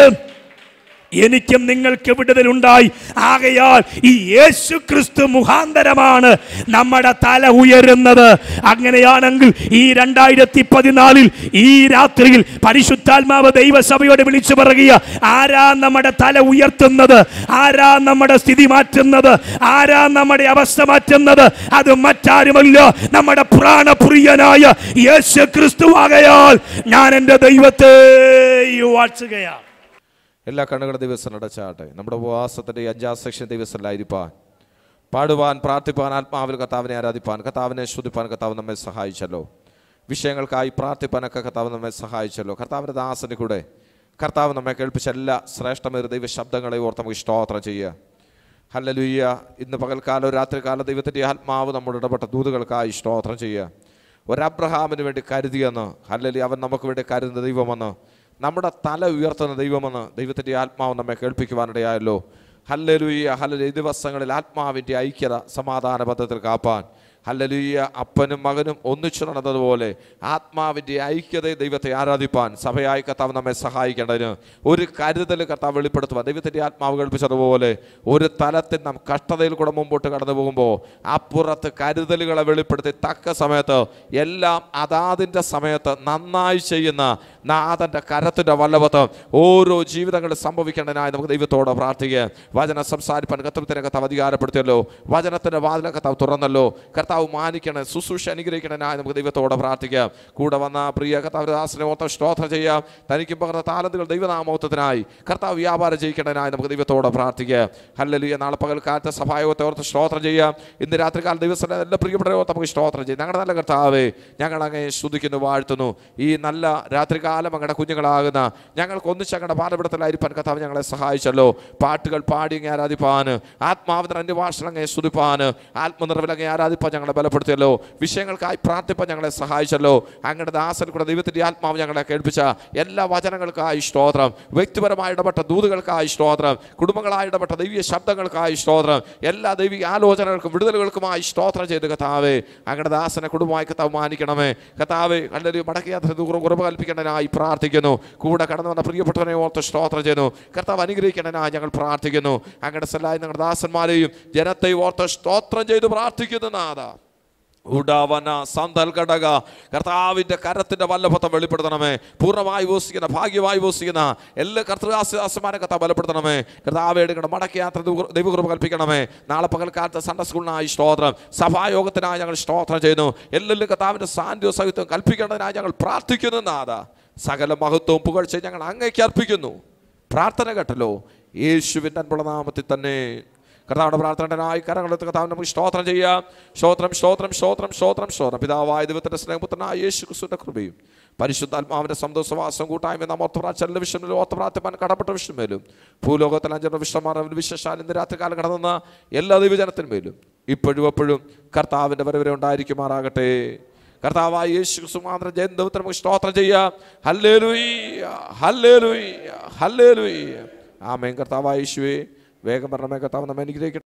B: എനിക്കും നിങ്ങൾക്ക് വിടുതലുണ്ടായി ആകയാൽ ഈ യേശു ക്രിസ്തു മുഖാന്തരമാണ് നമ്മുടെ തല ഉയരുന്നത് അങ്ങനെയാണെങ്കിൽ ഈ രണ്ടായിരത്തി പതിനാലിൽ ഈ രാത്രിയിൽ പരിശുദ്ധാത്മാവ് ദൈവസഭയോട് വിളിച്ചു പറയുക ആരാ നമ്മുടെ തല ഉയർത്തുന്നത് ആരാ നമ്മുടെ സ്ഥിതി മാറ്റുന്നത് ആരാ നമ്മുടെ അവസ്ഥ മാറ്റുന്നത് അത് മറ്റാരുമല്ല നമ്മുടെ പ്രാണപ്രിയനായ യേശു ക്രിസ്തു ആകയാൽ ഞാൻ എൻ്റെ ദൈവത്തെ വാഴ്ചുകയാണ്
C: എല്ലാ കണ്ണുകളും ദിവസം അടച്ചാട്ടെ നമ്മുടെ ഉപവാസത്തിൻ്റെ ഈ അഞ്ചാം സെക്ഷൻ ദിവസത്തിലായിരിക്കാൻ പാടുവാൻ പ്രാർത്ഥിപ്പാൻ ആത്മാവിൽ കർത്താവിനെ ആരാധിപ്പാൻ കർത്താവിനെ ശ്രുതിപ്പാൻ കർത്താവ് നമ്മെ സഹായിച്ചല്ലോ വിഷയങ്ങൾക്കായി പ്രാർത്ഥിപ്പാനൊക്കെ കർത്താവ് നമ്മെ സഹായിച്ചല്ലോ കർത്താവിൻ്റെ ദാസന് കൂടെ കർത്താവ് നമ്മെ കേൾപ്പിച്ച എല്ലാ ശ്രേഷ്ഠമേറിയ ദൈവ ശബ്ദങ്ങളെ ഓർത്ത് നമുക്ക് സ്തോത്രം ചെയ്യുക ഹല്ലലുയ്യ ഇന്ന് പകൽക്കാലം രാത്രികാലം ദൈവത്തിൻ്റെ ആത്മാവ് നമ്മുടെ ഇടപെട്ട ദൂതുകൾക്കായി സ്തോത്രം ചെയ്യുക ഒരു അബ്രഹാമിന് വേണ്ടി കരുതിയെന്ന് ഹല്ലലി അവൻ നമുക്ക് വേണ്ടി കരുതുന്ന ദൈവമെന്ന് നമ്മുടെ തല ഉയർത്തുന്ന ദൈവമെന്ന് ദൈവത്തിൻ്റെ ആത്മാവ് നമ്മെ കേൾപ്പിക്കുവാനിടയായല്ലോ ഹല്ലലുയ്യ ഹല്ലലി ഈ ദിവസങ്ങളിൽ ആത്മാവിൻ്റെ ഐക്യത സമാധാന ബദ്ധത്തിൽ കാപ്പാൻ ഹല്ലലുയ്യ അപ്പനും മകനും ഒന്നിച്ചു നടന്നതുപോലെ ആത്മാവിൻ്റെ ഐക്യതയെ ദൈവത്തെ ആരാധിപ്പാൻ സഭയായി കർത്താവ് നമ്മെ സഹായിക്കേണ്ടതിന് ഒരു കരുതൽ കർത്താവ് വെളിപ്പെടുത്തുവാൻ ദൈവത്തിൻ്റെ ആത്മാവ് കേൾപ്പിച്ചതുപോലെ ഒരു തലത്തിൽ നാം കഷ്ടതയിൽ കൂടെ മുമ്പോട്ട് കടന്നു പോകുമ്പോൾ അപ്പുറത്ത് കരുതലുകളെ വെളിപ്പെടുത്തി തക്ക സമയത്ത് എല്ലാം അതാതിൻ്റെ സമയത്ത് നന്നായി ചെയ്യുന്ന നാഥൻ്റെ കരത്തിൻ്റെ വല്ലഭത്ത് ഓരോ ജീവിതങ്ങളിൽ സംഭവിക്കേണ്ടതിനായി നമുക്ക് ദൈവത്തോട് പ്രാർത്ഥിക്കുക വചനം സംസാരിപ്പാൻ കർത്തവത്തിനെ കർത്താവ് അധികാരപ്പെടുത്തിയല്ലോ വചനത്തിൻ്റെ വാതിലെ കർത്താവ് തുറന്നല്ലോ കർത്താവ് മാനിക്കണം ശുശ്രൂഷ അനുഗ്രഹിക്കണനായി നമുക്ക് ദൈവത്തോട് പ്രാർത്ഥിക്കാം കൂടെ വന്ന പ്രിയ കർത്താവ് ദാസനെ മൊത്തം സ്തോത്രം ചെയ്യാം തനിക്ക് പകർന്ന താലന്തുകൾ ദൈവനാമോത്തത്തിനായി കർത്താവ് വ്യാപാരം ചെയ്യിക്കണനായി നമുക്ക് ദൈവത്തോട് പ്രാർത്ഥിക്കാം ഹല്ലലിയ നാളെ പകൽക്കാലത്തെ സഭായോഗത്തെ ഓർത്ത് സ്തോത്രം ചെയ്യാം ഇന്ന് രാത്രികാല ദിവസം എല്ലാ പ്രിയപ്പെട്ടവരെ ഓർത്ത് നമുക്ക് സ്തോത്രം ചെയ്യാം ഞങ്ങളുടെ നല്ല കർത്താവേ ഞങ്ങൾ അങ്ങനെ സ്തുതിക്കുന്നു വാഴ്ത്തുന്നു ഈ നല്ല രാത്രികാലം അങ്ങയുടെ കുഞ്ഞുങ്ങളാകുന്ന ഞങ്ങൾക്ക് ഒന്നിച്ച് അങ്ങയുടെ പാതപിടത്തിലായിരിക്കാൻ കർത്താവ് ഞങ്ങളെ സഹായിച്ചല്ലോ പാട്ടുകൾ പാടി അങ്ങ് ആരാധിപ്പാൻ ആത്മാവിന് അന്യഭാഷകൾ അങ്ങ് സ്തുതിപ്പാൻ ആത്മനിർവലങ്ങെ ആരാധിപ്പാൻ ഞങ്ങളെ ഞങ്ങളെ ബലപ്പെടുത്തിയല്ലോ വിഷയങ്ങൾക്കായി പ്രാർത്ഥിപ്പാൻ ഞങ്ങളെ സഹായിച്ചല്ലോ അങ്ങയുടെ ദാസൻ കൂടെ ദൈവത്തിൻ്റെ ആത്മാവ് ഞങ്ങളെ കേൾപ്പിച്ച എല്ലാ വചനങ്ങൾക്കായി സ്തോത്രം വ്യക്തിപരമായി ഇടപെട്ട ദൂതുകൾക്കായി സ്തോത്രം കുടുംബങ്ങളായി ഇടപെട്ട ദൈവീയ ശബ്ദങ്ങൾക്കായി സ്തോത്രം എല്ലാ ദൈവിക ആലോചനകൾക്കും വിടുതലുകൾക്കുമായി സ്തോത്രം ചെയ്ത് കഥാവേ അങ്ങയുടെ ദാസനെ കുടുംബമായി കത്താവ് മാനിക്കണമേ കഥാവേ നല്ലൊരു മടക്കിയാത്ര കുറവ് കൽപ്പിക്കേണ്ടതിനായി പ്രാർത്ഥിക്കുന്നു കൂടെ കടന്നു വന്ന പ്രിയപ്പെട്ടവനെ ഓർത്ത് സ്തോത്രം ചെയ്യുന്നു കർത്താവ് അനുഗ്രഹിക്കേണ്ടതിനായി ഞങ്ങൾ പ്രാർത്ഥിക്കുന്നു അങ്ങയുടെ സലായി ഞങ്ങളുടെ ദാസന്മാരെയും ജനത്തെയും ഓർത്ത് സ്തോത്രം ചെയ്ത് പ്രാർത്ഥിക്കുന്നു നാഥ ഉടാവന സന്തൽ ഘടക കർത്താവിൻ്റെ കരത്തിൻ്റെ വല്ലഭത്വം വെളിപ്പെടുത്തണമേ പൂർണ്ണമായി വസിക്കുന്ന ഭാഗ്യമായി വസിക്കുന്ന എല്ലാ കർത്തൃദാസന്മാരെ കർത്താവ് ബലപ്പെടുത്തണമേ കർത്താവ് എടുക്കണം മടക്കി യാത്ര ദൈവകൃപ കൽപ്പിക്കണമേ നാളെ പകൽക്കാലത്ത് സൺഡേ സ്കൂളിനായി സ്തോത്രം സഭായോഗത്തിനായി ഞങ്ങൾ സ്തോത്രം ചെയ്യുന്നു എല്ലാം കർത്താവിൻ്റെ സാന്നിധ്യവും സഹിതവും കൽപ്പിക്കേണ്ടതിനായി ഞങ്ങൾ പ്രാർത്ഥിക്കുന്നു നാഥ സകല മഹത്വവും പുകഴ്ച ഞങ്ങൾ അങ്ങേക്ക് അർപ്പിക്കുന്നു പ്രാർത്ഥന കേട്ടല്ലോ യേശുവിൻ്റെ അൻപുള്ള നാമത്തിൽ തന്നെ കർത്താവിന്റെ പ്രാർത്ഥനയായി കരങ്ങളെടുത്ത് കർത്താവ് നമുക്ക് സ്തോത്രം ചെയ്യാം സ്തോത്രം സ്തോത്രം സ്തോത്രം സ്തോത്രം സ്തോത്രം പിതാവായ ദൈവത്തിന്റെ സ്നേഹപുത്രനായ യേശു ക്രിസ്തുവിന്റെ കൃപയും പരിശുദ്ധാത്മാവിന്റെ സന്തോഷവാസം കൂട്ടായ്മ നാം ഓർത്തപ്രാച്ചലിന്റെ വിഷയമിലും ഓർത്തപ്രാർത്ഥിപ്പാൻ കടപ്പെട്ട വിഷയമേലും ഭൂലോകത്തിൽ അഞ്ചെണ്ണ വിഷമാർ വിശേഷാൽ ഇന്ന് രാത്രികാലം കടന്ന എല്ലാ ദൈവജനത്തിന്മേലും ഇപ്പോഴും എപ്പോഴും കർത്താവിന്റെ വരവരെ ഉണ്ടായിരിക്കുമാറാകട്ടെ കർത്താവായ യേശു ക്രിസ്തു മാത്രം ജയം ദൈവത്തിന് നമുക്ക് സ്തോത്രം ചെയ്യാം ഹല്ലേലൂയ്യ ഹല്ലേലൂയ്യ ഹല്ലേലൂയ്യ ആമേൻ കർത്താവായ യേശുവേ വേഗം പറഞ്ഞമേ കർത്താവ് നമ്മെ അനുഗ്രഹിക്കട്ടെ